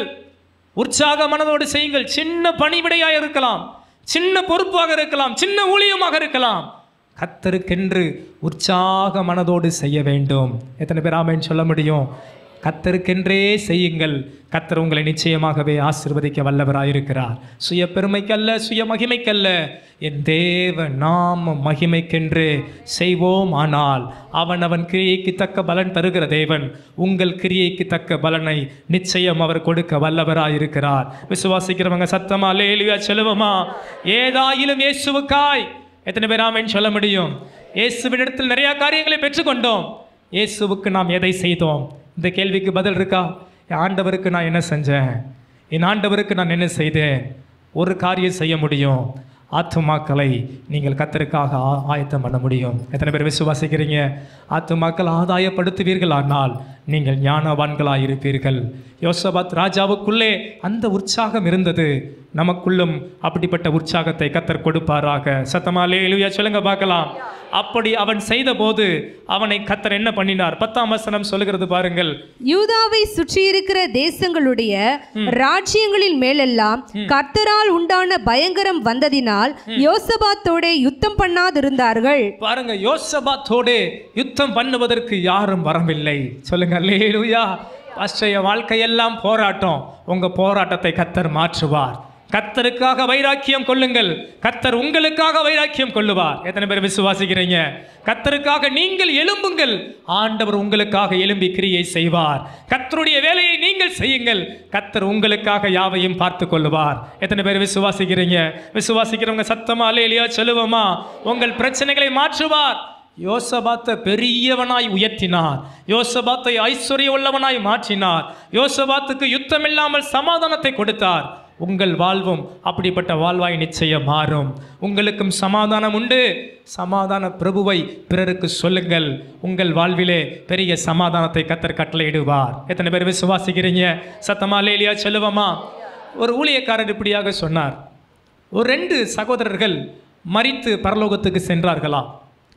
உற்சாக மனதோடு செய்யுங்கள் சின்ன பணிவிடையாக இருக்கலாம் சின்ன பொறுப்பாக இருக்கலாம் சின்ன ஊழியமாக இருக்கலாம் கத்தருக்கென்று உற்சாக மனதோடு செய்ய வேண்டும் எத்தனை பேர் ஆமென் சொல்ல முடியும் கத்தருக்கென்றே செய்யுங்கள் கத்தர் உங்களை நிச்சயமாகவே ஆசிர்வதிக்க வல்லவராயிருக்கிறார் சுய பெருமைக்கல்ல சுய மகிமைக்கல்ல என் தேவ நாம மகிமைக்கென்று செய்வோம் ஆனால் அவன் அவன் கிரியைக்கு தக்க பலன் தருகிற தேவன் உங்கள் கிரியைக்கு தக்க பலனை நிச்சயம் அவர் கொடுக்க வல்லவராயிருக்கிறார் விசுவாசிக்கிறவங்க சத்தமா லேலியா செலுவமா ஏதாயிலும் இயேசுவுக்காய் எத்தனை பேர் ஆமென் சொல்ல முடியும் இயேசுவினிடத்தில் நிறைய காரியங்களை பெற்றுக்கொண்டோம் இயேசுவுக்கு நாம் எதை செய்தோம் இந்த கேள்விக்கு பதில் இருக்கா என் ஆண்டவருக்கு நான் என்ன செஞ்சேன் என் ஆண்டவருக்கு நான் என்ன செய்தேன் ஒரு காரியம் செய்ய முடியும் ஆத்துமாக்களை நீங்கள் கத்தருக்காக ஆ- ஆயத்தம் பண்ண முடியும் எத்தனை பேர் விசுவாசிக்கிறீங்க ஆத்துமாக்கள் ஆதாயப்படுத்துவீர்கள் ஆனால் நீங்கள் ஞானவான்களாக இருப்பீர்கள் யோசபாத் ராஜாவுக்குள்ளே அந்த உற்சாகம் இருந்தது நமக்குள்ளும் அப்படிப்பட்ட உற்சாகத்தை கத்தர் கொடுப்பாராக சத்தமாலே எழுவியா சொல்லுங்க பார்க்கலாம் அப்படி அவன் செய்தபோது அவனை கத்தர் என்ன பண்ணினார் பத்தாம் வசனம் சொல்லுகிறது பாருங்கள் யூதாவை சுற்றியிருக்கிற தேசங்களுடைய ராஜ்யங்களின் மேலெல்லாம் கர்த்தரால் உண்டான பயங்கரம் வந்ததினால் யோசபாத்தோடே யுத்தம் பண்ணாதிருந்தார்கள் பாருங்க யோசபாத்தோடு யுத்தம் பண்ணுவதற்கு யாரும் வரவில்லை சொல்லுங்க அல்லேலூயா பாஸ்டர் என் வாழ்க்கையெல்லாம் போராட்டம் உங்க போராட்டத்தை கத்தர் மாற்றுவார் கத்தருக்காக வைராக்கியம் கொள்ளுங்கள் கத்தர் உங்களுக்காக வைராக்கியம் கொள்ளுவார் எத்தனை பேர் விசுவாசிக்கிறீங்க கத்தருக்காக நீங்கள் எழும்புங்கள் ஆண்டவர் உங்களுக்காக எழும்பி கிரியை செய்வார் கத்தருடைய வேலையை நீங்கள் செய்யுங்கள் கத்தர் உங்களுக்காக யாவையும் பார்த்து கொள்ளுவார் எத்தனை பேர் விசுவாசிக்கிறீங்க விசுவாசிக்கிறவங்க சத்தமா இல்லையா சொல்லுவோமா உங்கள் பிரச்சனைகளை மாற்றுவார் யோசபாத்தை பெரியவனாய் உயர்த்தினார் யோசபாத்தை ஐஸ்வர்ய உள்ளவனாய் மாற்றினார் யோசபாத்துக்கு யுத்தம் இல்லாமல் சமாதானத்தை கொடுத்தார் உங்கள் வாழ்வும் அப்படிப்பட்ட வாழ்வாய் நிச்சயம் மாறும் உங்களுக்கும் சமாதானம் உண்டு சமாதான பிரபுவை பிறருக்கு சொல்லுங்கள் உங்கள் வாழ்விலே பெரிய சமாதானத்தை கத்தர் கட்டளையிடுவார் எத்தனை பேர் விசுவாசிக்கிறீங்க சத்தமா லேலியா செல்லுவமா ஒரு ஊழியக்காரர் இப்படியாக சொன்னார் ஒரு ரெண்டு சகோதரர்கள் மரித்து பரலோகத்துக்கு சென்றார்களாம்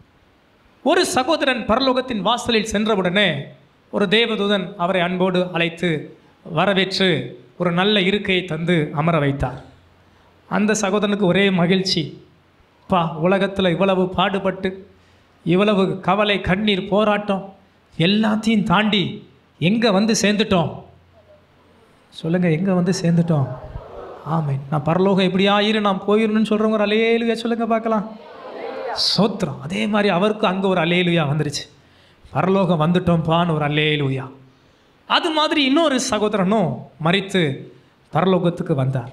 ஒரு சகோதரன் பரலோகத்தின் வாசலில் சென்றவுடனே ஒரு தேவதூதன் அவரை அன்போடு அழைத்து வரவேற்று ஒரு நல்ல இருக்கையை தந்து அமர வைத்தார் அந்த சகோதரனுக்கு ஒரே மகிழ்ச்சி பா உலகத்தில் இவ்வளவு பாடுபட்டு இவ்வளவு கவலை கண்ணீர் போராட்டம் எல்லாத்தையும் தாண்டி எங்கே வந்து சேர்ந்துட்டோம் சொல்லுங்கள் எங்கே வந்து சேர்ந்துட்டோம் ஆமென் நான் பரலோகம் இப்படி ஆயிரு நான் போயிடணும்னு சொல்கிறவங்க ஒரு அலையலுயா சொல்லுங்கள் பார்க்கலாம் சோத்திரம் அதே மாதிரி அவருக்கு அங்கே ஒரு அலேலுயா வந்துருச்சு பரலோகம் வந்துட்டோம்ப்பான்னு ஒரு அலேலுயா அது மாதிரி இன்னொரு சகோதரனும் மறித்து பரலோகத்துக்கு வந்தார்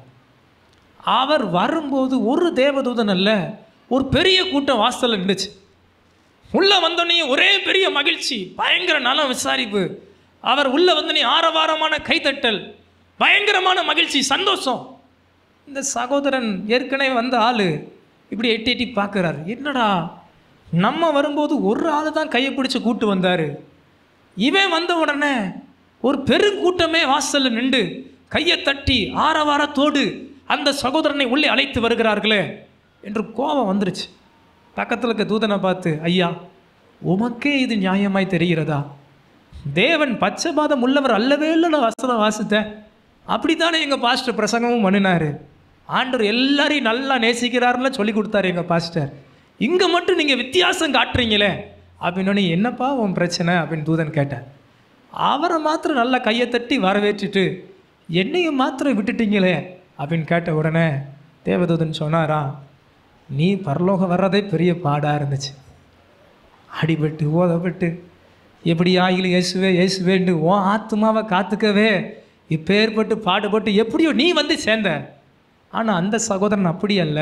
அவர் வரும்போது ஒரு தேவதூதன் அல்ல ஒரு பெரிய கூட்டம் வாசல்ல நின்றுச்சு உள்ளே வந்தோடனே ஒரே பெரிய மகிழ்ச்சி பயங்கர நலம் விசாரிப்பு அவர் உள்ளே வந்தோடனே ஆரவாரமான கைத்தட்டல் பயங்கரமான மகிழ்ச்சி சந்தோஷம் இந்த சகோதரன் ஏற்கனவே வந்த ஆள் இப்படி எட்டி எட்டி பார்க்குறாரு என்னடா நம்ம வரும்போது ஒரு ஆள் தான் கையை பிடிச்சி கூட்டு வந்தார் இவன் வந்த உடனே ஒரு பெருங்கூட்டமே வாசல்ல நின்று கையை தட்டி ஆரவாரத்தோடு அந்த சகோதரனை உள்ளே அழைத்து வருகிறார்களே என்று கோபம் வந்துருச்சு பக்கத்தில் இருக்க தூதனை பார்த்து ஐயா உமக்கே இது நியாயமாய் தெரிகிறதா தேவன் பச்சைபாதம் உள்ளவர் அல்லவே இல்லை நான் வசனம் வாசித்தேன் அப்படித்தானே எங்கள் பாஸ்டர் பிரசங்கமும் பண்ணினாரு ஆண்டவர் எல்லாரையும் நல்லா நேசிக்கிறாருன்னு சொல்லி கொடுத்தாரு எங்கள் பாஸ்டர் இங்கே மட்டும் நீங்கள் வித்தியாசம் காட்டுறீங்களே அப்படின்னு என்னப்பா உன் பிரச்சனை அப்படின்னு தூதன் கேட்டேன் அவரை மாத்திரம் நல்லா கையை தட்டி வரவேற்றுட்டு என்னையும் மாத்திரம் விட்டுட்டீங்களே அப்படின்னு கேட்ட உடனே தேவதூதன் சொன்னாரா நீ பரலோகம் வர்றதே பெரிய பாடாக இருந்துச்சு அடிபட்டு ஓதப்பட்டு எப்படி ஆகிலும் இயேசுவே இயேசுவேண்டு உன் ஆத்மாவை காத்துக்கவே இப்பேற்பட்டு பாடுபட்டு எப்படியோ நீ வந்து சேர்ந்த ஆனால் அந்த சகோதரன் அப்படி அல்ல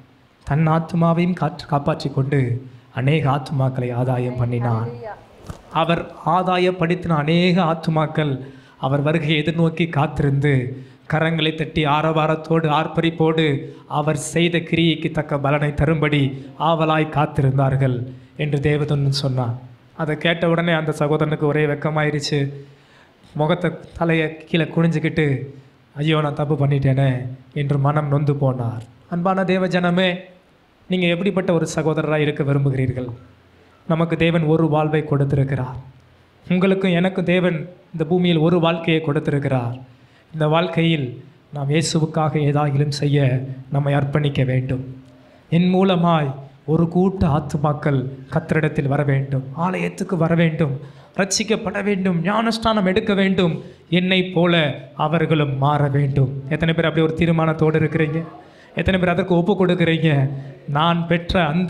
தன் ஆத்மாவையும் காற்று காப்பாற்றி கொண்டு அநேக ஆத்மாக்களை ஆதாயம் பண்ணினான் அவர் ஆதாயப்படுத்தின அநேக ஆத்துமாக்கள் அவர் வருகையை எதிர்நோக்கி காத்திருந்து கரங்களை தட்டி ஆரவாரத்தோடு ஆர்ப்பரிப்போடு அவர் செய்த கிரியைக்கு தக்க பலனை தரும்படி ஆவலாய் காத்திருந்தார்கள் என்று தேவதன் சொன்னார் அதை கேட்ட உடனே அந்த சகோதரனுக்கு ஒரே வெக்கமாயிருச்சு முகத்தை தலையை கீழே குனிஞ்சுக்கிட்டு ஐயோ நான் தப்பு பண்ணிட்டேனே என்று மனம் நொந்து போனார் அன்பான தேவ ஜனமே நீங்கள் எப்படிப்பட்ட ஒரு சகோதரராக இருக்க விரும்புகிறீர்கள் நமக்கு தேவன் ஒரு வாழ்வை கொடுத்திருக்கிறார் உங்களுக்கும் எனக்கும் தேவன் இந்த பூமியில் ஒரு வாழ்க்கையை கொடுத்திருக்கிறார் இந்த வாழ்க்கையில் நாம் இயேசுவுக்காக ஏதாகிலும் செய்ய நம்மை அர்ப்பணிக்க வேண்டும் என் மூலமாய் ஒரு கூட்ட ஆத்துமாக்கள் கத்திரிடத்தில் வர வேண்டும் ஆலயத்துக்கு வர வேண்டும் ரட்சிக்கப்பட வேண்டும் ஞானஸ்தானம் எடுக்க வேண்டும் என்னை போல அவர்களும் மாற வேண்டும் எத்தனை பேர் அப்படி ஒரு தீர்மானத்தோடு இருக்கிறீங்க எத்தனை பேர் அதற்கு ஒப்பு கொடுக்குறீங்க நான் பெற்ற அந்த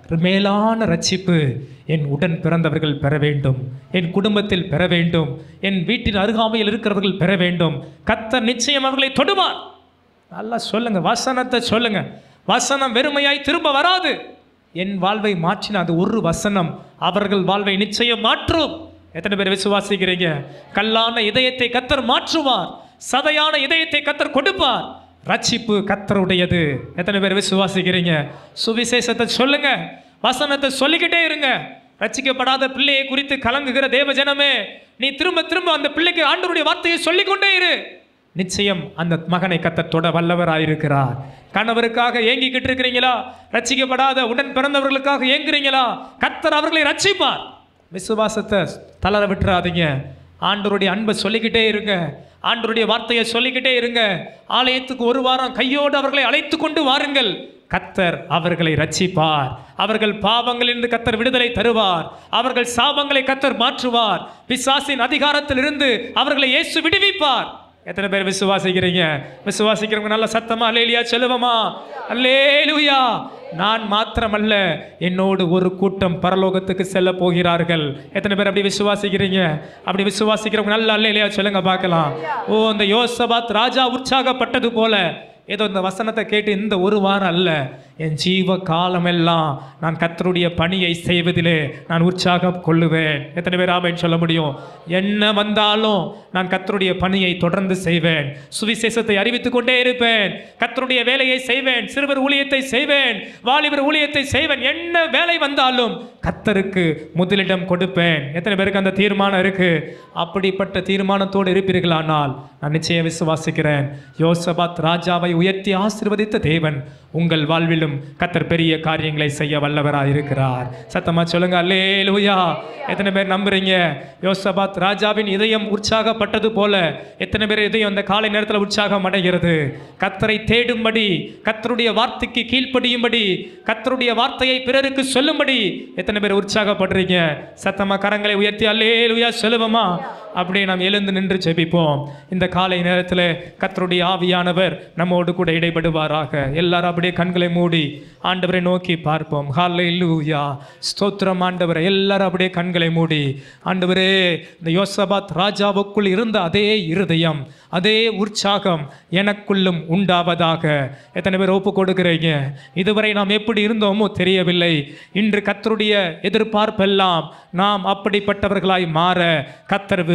மேலான ரட்சிப்பு என் உடன் பிறந்தவர்கள் பெற வேண்டும் என் குடும்பத்தில் பெற வேண்டும் என் வீட்டின் அருகாமையில் இருக்கிறவர்கள் பெற வேண்டும் கத்தர் நிச்சயம் அவர்களை தொடுவார் நல்லா சொல்லுங்க வசனத்தை சொல்லுங்க வசனம் வெறுமையாய் திரும்ப வராது என் வாழ்வை மாற்றின அது ஒரு வசனம் அவர்கள் வாழ்வை நிச்சயம் மாற்றும் எத்தனை பேர் விசுவாசிக்கிறீங்க கல்லான இதயத்தை கத்தர் மாற்றுவார் சதையான இதயத்தை கத்தர் கொடுப்பார் ரட்சிப்பு கத்தருடையது எத்தனை பேர் விசுவாசிக்கிறீங்க சுவிசேஷத்தை சொல்லுங்க வசனத்தை சொல்லிக்கிட்டே இருங்க ரட்சிக்கப்படாத பிள்ளையை குறித்து கலங்குகிற தேவ ஜனமே நீ திரும்ப திரும்ப அந்த பிள்ளைக்கு ஆண்டவருடைய வார்த்தையை சொல்லிக்கொண்டே இரு நிச்சயம் அந்த மகனை கத்தர் தொட வல்லவராயிருக்கிறார் கணவருக்காக ஏங்கிக்கிட்டு இருக்கிறீங்களா ரட்சிக்கப்படாத உடன் பிறந்தவர்களுக்காக ஏங்குறீங்களா கத்தர் அவர்களை ரட்சிப்பார் விசுவாசத்தை தளர விட்டுறாதீங்க ஆண்டவருடைய அன்பை சொல்லிக்கிட்டே இருங்க ஆண்டவருடைய வார்த்தையை சொல்லிக்கிட்டே இருங்க ஆலயத்துக்கு ஒரு வாரம் கையோடு அவர்களை அழைத்து கொண்டு வாருங்கள் கத்தர் அவர்களை ரட்சிப்பார் அவர்கள் பாவங்களிலிருந்து கத்தர் விடுதலை தருவார் அவர்கள் சாபங்களை கத்தர் மாற்றுவார் பிசாசின் அதிகாரத்தில் இருந்து அவர்களை இயேசு விடுவிப்பார் எத்தனை பேர் விசுவாசிக்கிறீங்க விசுவாசிக்கிறவங்க நல்ல சத்தமா அல்லேலியா செல்லுவமா அல்லேலுயா நான் மாத்திரமல்ல என்னோடு ஒரு கூட்டம் பரலோகத்துக்கு செல்ல போகிறார்கள் எத்தனை பேர் அப்படி விசுவாசிக்கிறீங்க அப்படி விசுவாசிக்கிறவங்க நல்ல அல்லேலியா சொல்லுங்க பார்க்கலாம் ஓ அந்த யோசபாத் ராஜா உற்சாகப்பட்டது போல ஏதோ இந்த வசனத்தை கேட்டு இந்த ஒரு வாரம் அல்ல என் ஜீவ காலமெல்லாம் நான் கத்தருடைய பணியை செய்வதிலே நான் உற்சாகம் கொள்ளுவேன் எத்தனை பேர் ஆமைன்னு சொல்ல முடியும் என்ன வந்தாலும் நான் கத்தருடைய பணியை தொடர்ந்து செய்வேன் சுவிசேஷத்தை அறிவித்துக் கொண்டே இருப்பேன் கத்தருடைய வேலையை செய்வேன் சிறுவர் ஊழியத்தை செய்வேன் வாலிபர் ஊழியத்தை செய்வேன் என்ன வேலை வந்தாலும் கத்தருக்கு முதலிடம் கொடுப்பேன் எத்தனை பேருக்கு அந்த தீர்மானம் இருக்கு அப்படிப்பட்ட தீர்மானத்தோடு இருப்பீர்களானால் நான் நிச்சயம் விசுவாசிக்கிறேன் யோசபாத் ராஜாவை உயர்த்தி ஆசீர்வதித்த தேவன் உங்கள் வாழ்விலும் கத்தர் பெரிய காரியங்களை செய்ய வல்லவராய் இருக்கிறார் சத்தமா சொல்லுங்க அல்லேலூயா எத்தனை பேர் நம்புறீங்க யோசபாத் ராஜாவின் இதயம் உற்சாகப்பட்டது போல எத்தனை பேர் இதயம் அந்த காலை நேரத்தில் உற்சாகம் அடைகிறது கத்தரை தேடும்படி கத்தருடைய வார்த்தைக்கு கீழ்ப்படியும்படி கத்தருடைய வார்த்தையை பிறருக்கு சொல்லும்படி எத்தனை பேர் உற்சாகப்படுறீங்க சத்தமா கரங்களை உயர்த்தி அல்லேலூயா சொல்லுவோமா அப்படியே நாம் எழுந்து நின்று ஜெபிப்போம் இந்த காலை நேரத்தில் கத்தருடைய ஆவியானவர் நம்மோடு கூட இடைபடுவாராக எல்லாரும் அப்படியே கண்களை மூடி ஆண்டவரை நோக்கி பார்ப்போம் ஹalleluya ஸ்தோத்திரம் ஆண்டவரை எல்லாரும் அப்படியே கண்களை மூடி ஆண்டவரே இந்த யோசபாத் ராஜாவுக்குள் இருந்த அதே இருதயம் அதே உற்சாகம் எனக்குள்ளும் உண்டாவதாக எத்தனை பேர் ஒப்பு கொடுக்கிறீங்க இதுவரை நாம் எப்படி இருந்தோமோ தெரியவில்லை இன்று கத்தருடைய எதிர்பார்ப்பெல்லாம் நாம் அப்படிப்பட்டவர்களாய் மாற கத்தர் விரும்ப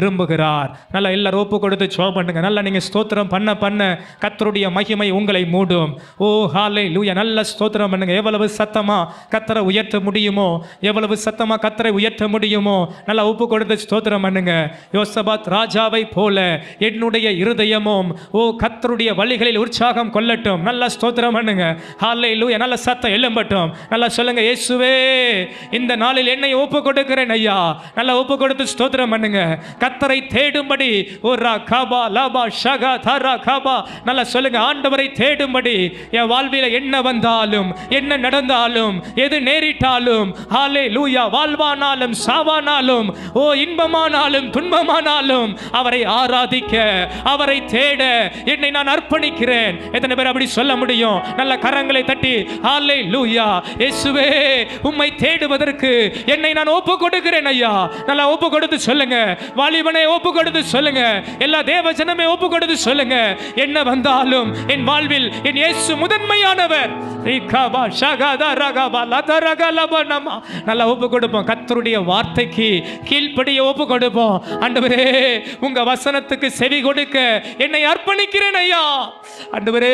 விரும்புகிறார் நல்லா எல்லாரும் ஒப்பு கொடுத்து ஜோ பண்ணுங்க நல்லா நீங்க ஸ்தோத்திரம் பண்ண பண்ண கத்தருடைய மகிமை உங்களை மூடும் ஓ ஹாலே லூயா நல்ல ஸ்தோத்திரம் பண்ணுங்க எவ்வளவு சத்தமா கத்தரை உயர்த்த முடியுமோ எவ்வளவு சத்தமா கத்தரை உயர்த்த முடியுமோ நல்லா ஒப்பு கொடுத்து ஸ்தோத்திரம் பண்ணுங்க யோசபாத் ராஜாவை போல என்னுடைய இருதயமும் ஓ கத்தருடைய வழிகளில் உற்சாகம் கொள்ளட்டும் நல்லா ஸ்தோத்திரம் பண்ணுங்க ஹாலே லூயா நல்ல சத்தம் எழும்பட்டும் நல்லா சொல்லுங்க இயேசுவே இந்த நாளில் என்னை ஒப்பு கொடுக்கிறேன் ஐயா நல்லா ஒப்பு கொடுத்து ஸ்தோத்திரம் பண்ணுங்க கத்தரை தேடும்படி ஓ ரா காபா லாபா ஷகா தரா காபா நல்லா சொல்லுங்க ஆண்டவரை தேடும்படி என் வாழ்வில என்ன வந்தாலும் என்ன நடந்தாலும் எது நேரிட்டாலும் ஹாலே லூயா வாழ்வானாலும் சாவானாலும் ஓ இன்பமானாலும் துன்பமானாலும் அவரை ஆராதிக்க அவரை தேட என்னை நான் அர்ப்பணிக்கிறேன் எத்தனை பேர் அப்படி சொல்ல முடியும் நல்ல கரங்களை தட்டி ஹாலே லூயா இயேசுவே உம்மை தேடுவதற்கு என்னை நான் ஒப்பு கொடுக்கிறேன் ஐயா நல்லா ஒப்பு கொடுத்து சொல்லுங்க வாலிபனை ஒப்பு கொடுத்து சொல்லுங்க எல்லா தேவ ஜனமே ஒப்பு கொடுத்து சொல்லுங்க என்ன வந்தாலும் என் வாழ்வில் என் இயேசு முதன்மையானவர் ரீகாபா ஷகாதா ரகாபா லதா ரகா லபா நமா. நல்லா ஒப்பு கொடுப்போம் கத்தருடைய வார்த்தைக்கு கீழ்ப்படிய ஒப்பு கொடுப்போம் ஆண்டவரே உங்க வசனத்துக்கு செவி கொடுக்க என்னை அர்ப்பணிக்கிறேன் ஐயா ஆண்டவரே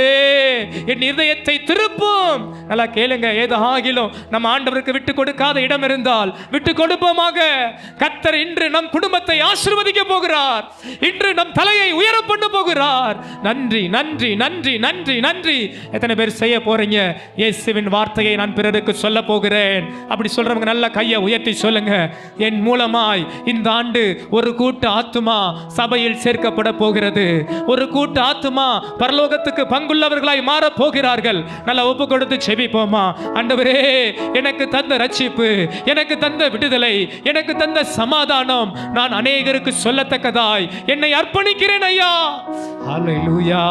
என் இதயத்தை திருப்பும் நல்லா கேளுங்க ஏதோ ஆகிலும் நம்ம ஆண்டவருக்கு விட்டு கொடுக்காத இடம் இருந்தால் விட்டு கொடுப்போமாக கத்தர் இன்று நம் குடும்பத்தை ஆசீர்வதிக்க போகிறார் இன்று நம் தலையை உயர பண்ண போகிறார் நன்றி நன்றி நன்றி நன்றி நன்றி எத்தனை பேர் செய்ய போறீங்க இயேசுவின் வார்த்தையை நான் பிறருக்கு சொல்ல போகிறேன் அப்படி சொல்றவங்க நல்ல கையை உயர்த்தி சொல்லுங்க என் மூலமாய் இந்த ஆண்டு ஒரு கூட்டு ஆத்துமா சபையில் சேர்க்கப்பட போகிறது ஒரு கூட்டு ஆத்துமா பரலோகத்துக்கு பங்குள்ளவர்களாய் மாற போகிறார்கள் நல்லா ஒப்பு கொடுத்து செபிப்போமா ஆண்டவரே எனக்கு தந்த ரட்சிப்பு எனக்கு தந்த விடுதலை எனக்கு தந்த சமாதானம் நான் அநேகருக்கு சொல்லத்தக்கதாய் என்னை அர்ப்பணிக்கிறேன் ஐயா ஹalleluya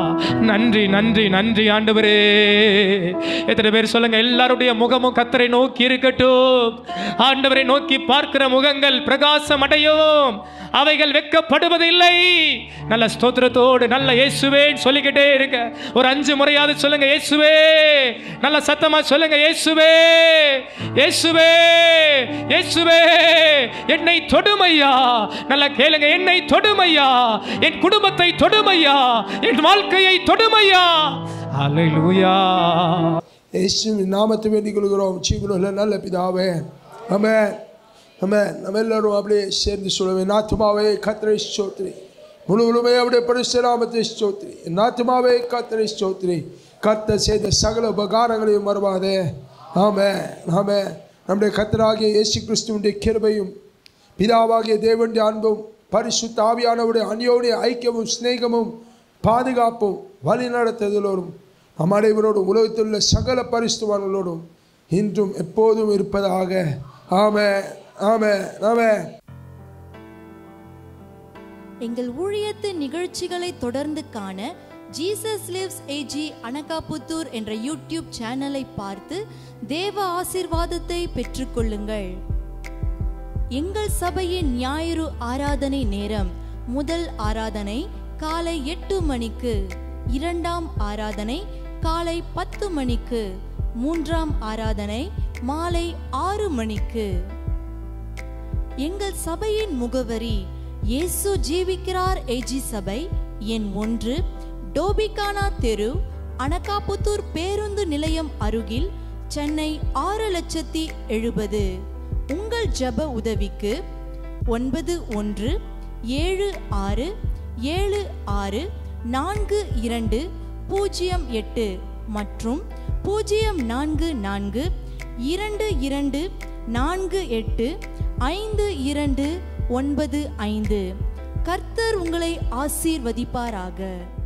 நன்றி நன்றி நன்றி ஆண்டவரே எத்தனை பேர் சொல்லுங்க எல்லாருடைய முகமும் கத்தரை நோக்கி இருக்கட்டும் ஆண்டவரை நோக்கி பார்க்கிற முகங்கள் பிரகாசம் அடையும் அவைகள் வெட்கப்படுவதில்லை நல்ல ஸ்தோத்திரத்தோடு நல்ல இயேசுவேன்னு சொல்லிக்கிட்டே இருங்க ஒரு அஞ்சு முறையாவது சொல்லுங்க இயேசுவே நல்ல சத்தமா சொல்லுங்க இயேசுவே இயேசுவே இயேசுவே என்னை தொடுமையா நல்லா கேளுங்க என்னை தொடுமையா என் குடும்பத்தை தொடுமையா என் வாழ்க்கையை தொடுமையா ஹalleluya இயேசுவின் நாமத்தை வேண்டிக் கொள்கிறோம் சீக்கிரம் நல்ல பிதாவே ஆமென் ஆமென் நம்ம எல்லாரும் அப்படியே சேர்ந்து சொல்லுவேன் நாத்துமாவே கத்திரை ஸ்தோத்ரி முழு முழுமே அப்படியே பரிசு நாமத்தை ஸ்தோத்ரி நாத்துமாவே கத்திரை ஸ்தோத்ரி கத்த செய்த சகல உபகாரங்களையும் மறவாதே ஆமே ஆமே நம்முடைய கத்தராகிய இயேசு கிறிஸ்துவனுடைய கிருபையும் பிதாவாகிய தேவனுடைய அன்பும் பரிசுத்த ஆவியானவருடைய அந்யோடைய ஐக்கியமும் சிநேகமும் பாதுகாப்பும் வழிநடத்துதலோடும் நம் அனைவரோடும் உலகத்தில் உள்ள சகல பரிசுத்தவான்களோடும் இன்றும் எப்போதும் இருப்பதாக ஆமே ஆமே ஆமே எங்கள் ஊழியத்து நிகழ்ச்சிகளை தொடர்ந்து காண ஜீசஸ் லிவ்ஸ் ஏஜி அனகாபுத்தூர் என்ற யூடியூப் சேனலை பார்த்து தேவ ஆசீர்வாதத்தை பெற்றுக்கொள்ளுங்கள் எங்கள் சபையின் ஞாயிறு ஆராதனை நேரம் முதல் ஆராதனை காலை எட்டு மணிக்கு இரண்டாம் ஆராதனை காலை பத்து மணிக்கு மூன்றாம் ஆராதனை மாலை ஆறு மணிக்கு எங்கள் சபையின் முகவரி இயேசு ஜீவிக்கிறார் ஏஜி சபை எண் ஒன்று டோபிகானா தெரு அனகாபுத்தூர் பேருந்து நிலையம் அருகில் சென்னை ஆறு லட்சத்தி எழுபது உங்கள் ஜெப உதவிக்கு ஒன்பது ஒன்று ஏழு ஆறு ஏழு ஆறு நான்கு இரண்டு பூஜ்ஜியம் எட்டு மற்றும் பூஜ்ஜியம் நான்கு நான்கு இரண்டு இரண்டு நான்கு எட்டு ஐந்து இரண்டு ஒன்பது ஐந்து கர்த்தர் உங்களை ஆசீர்வதிப்பாராக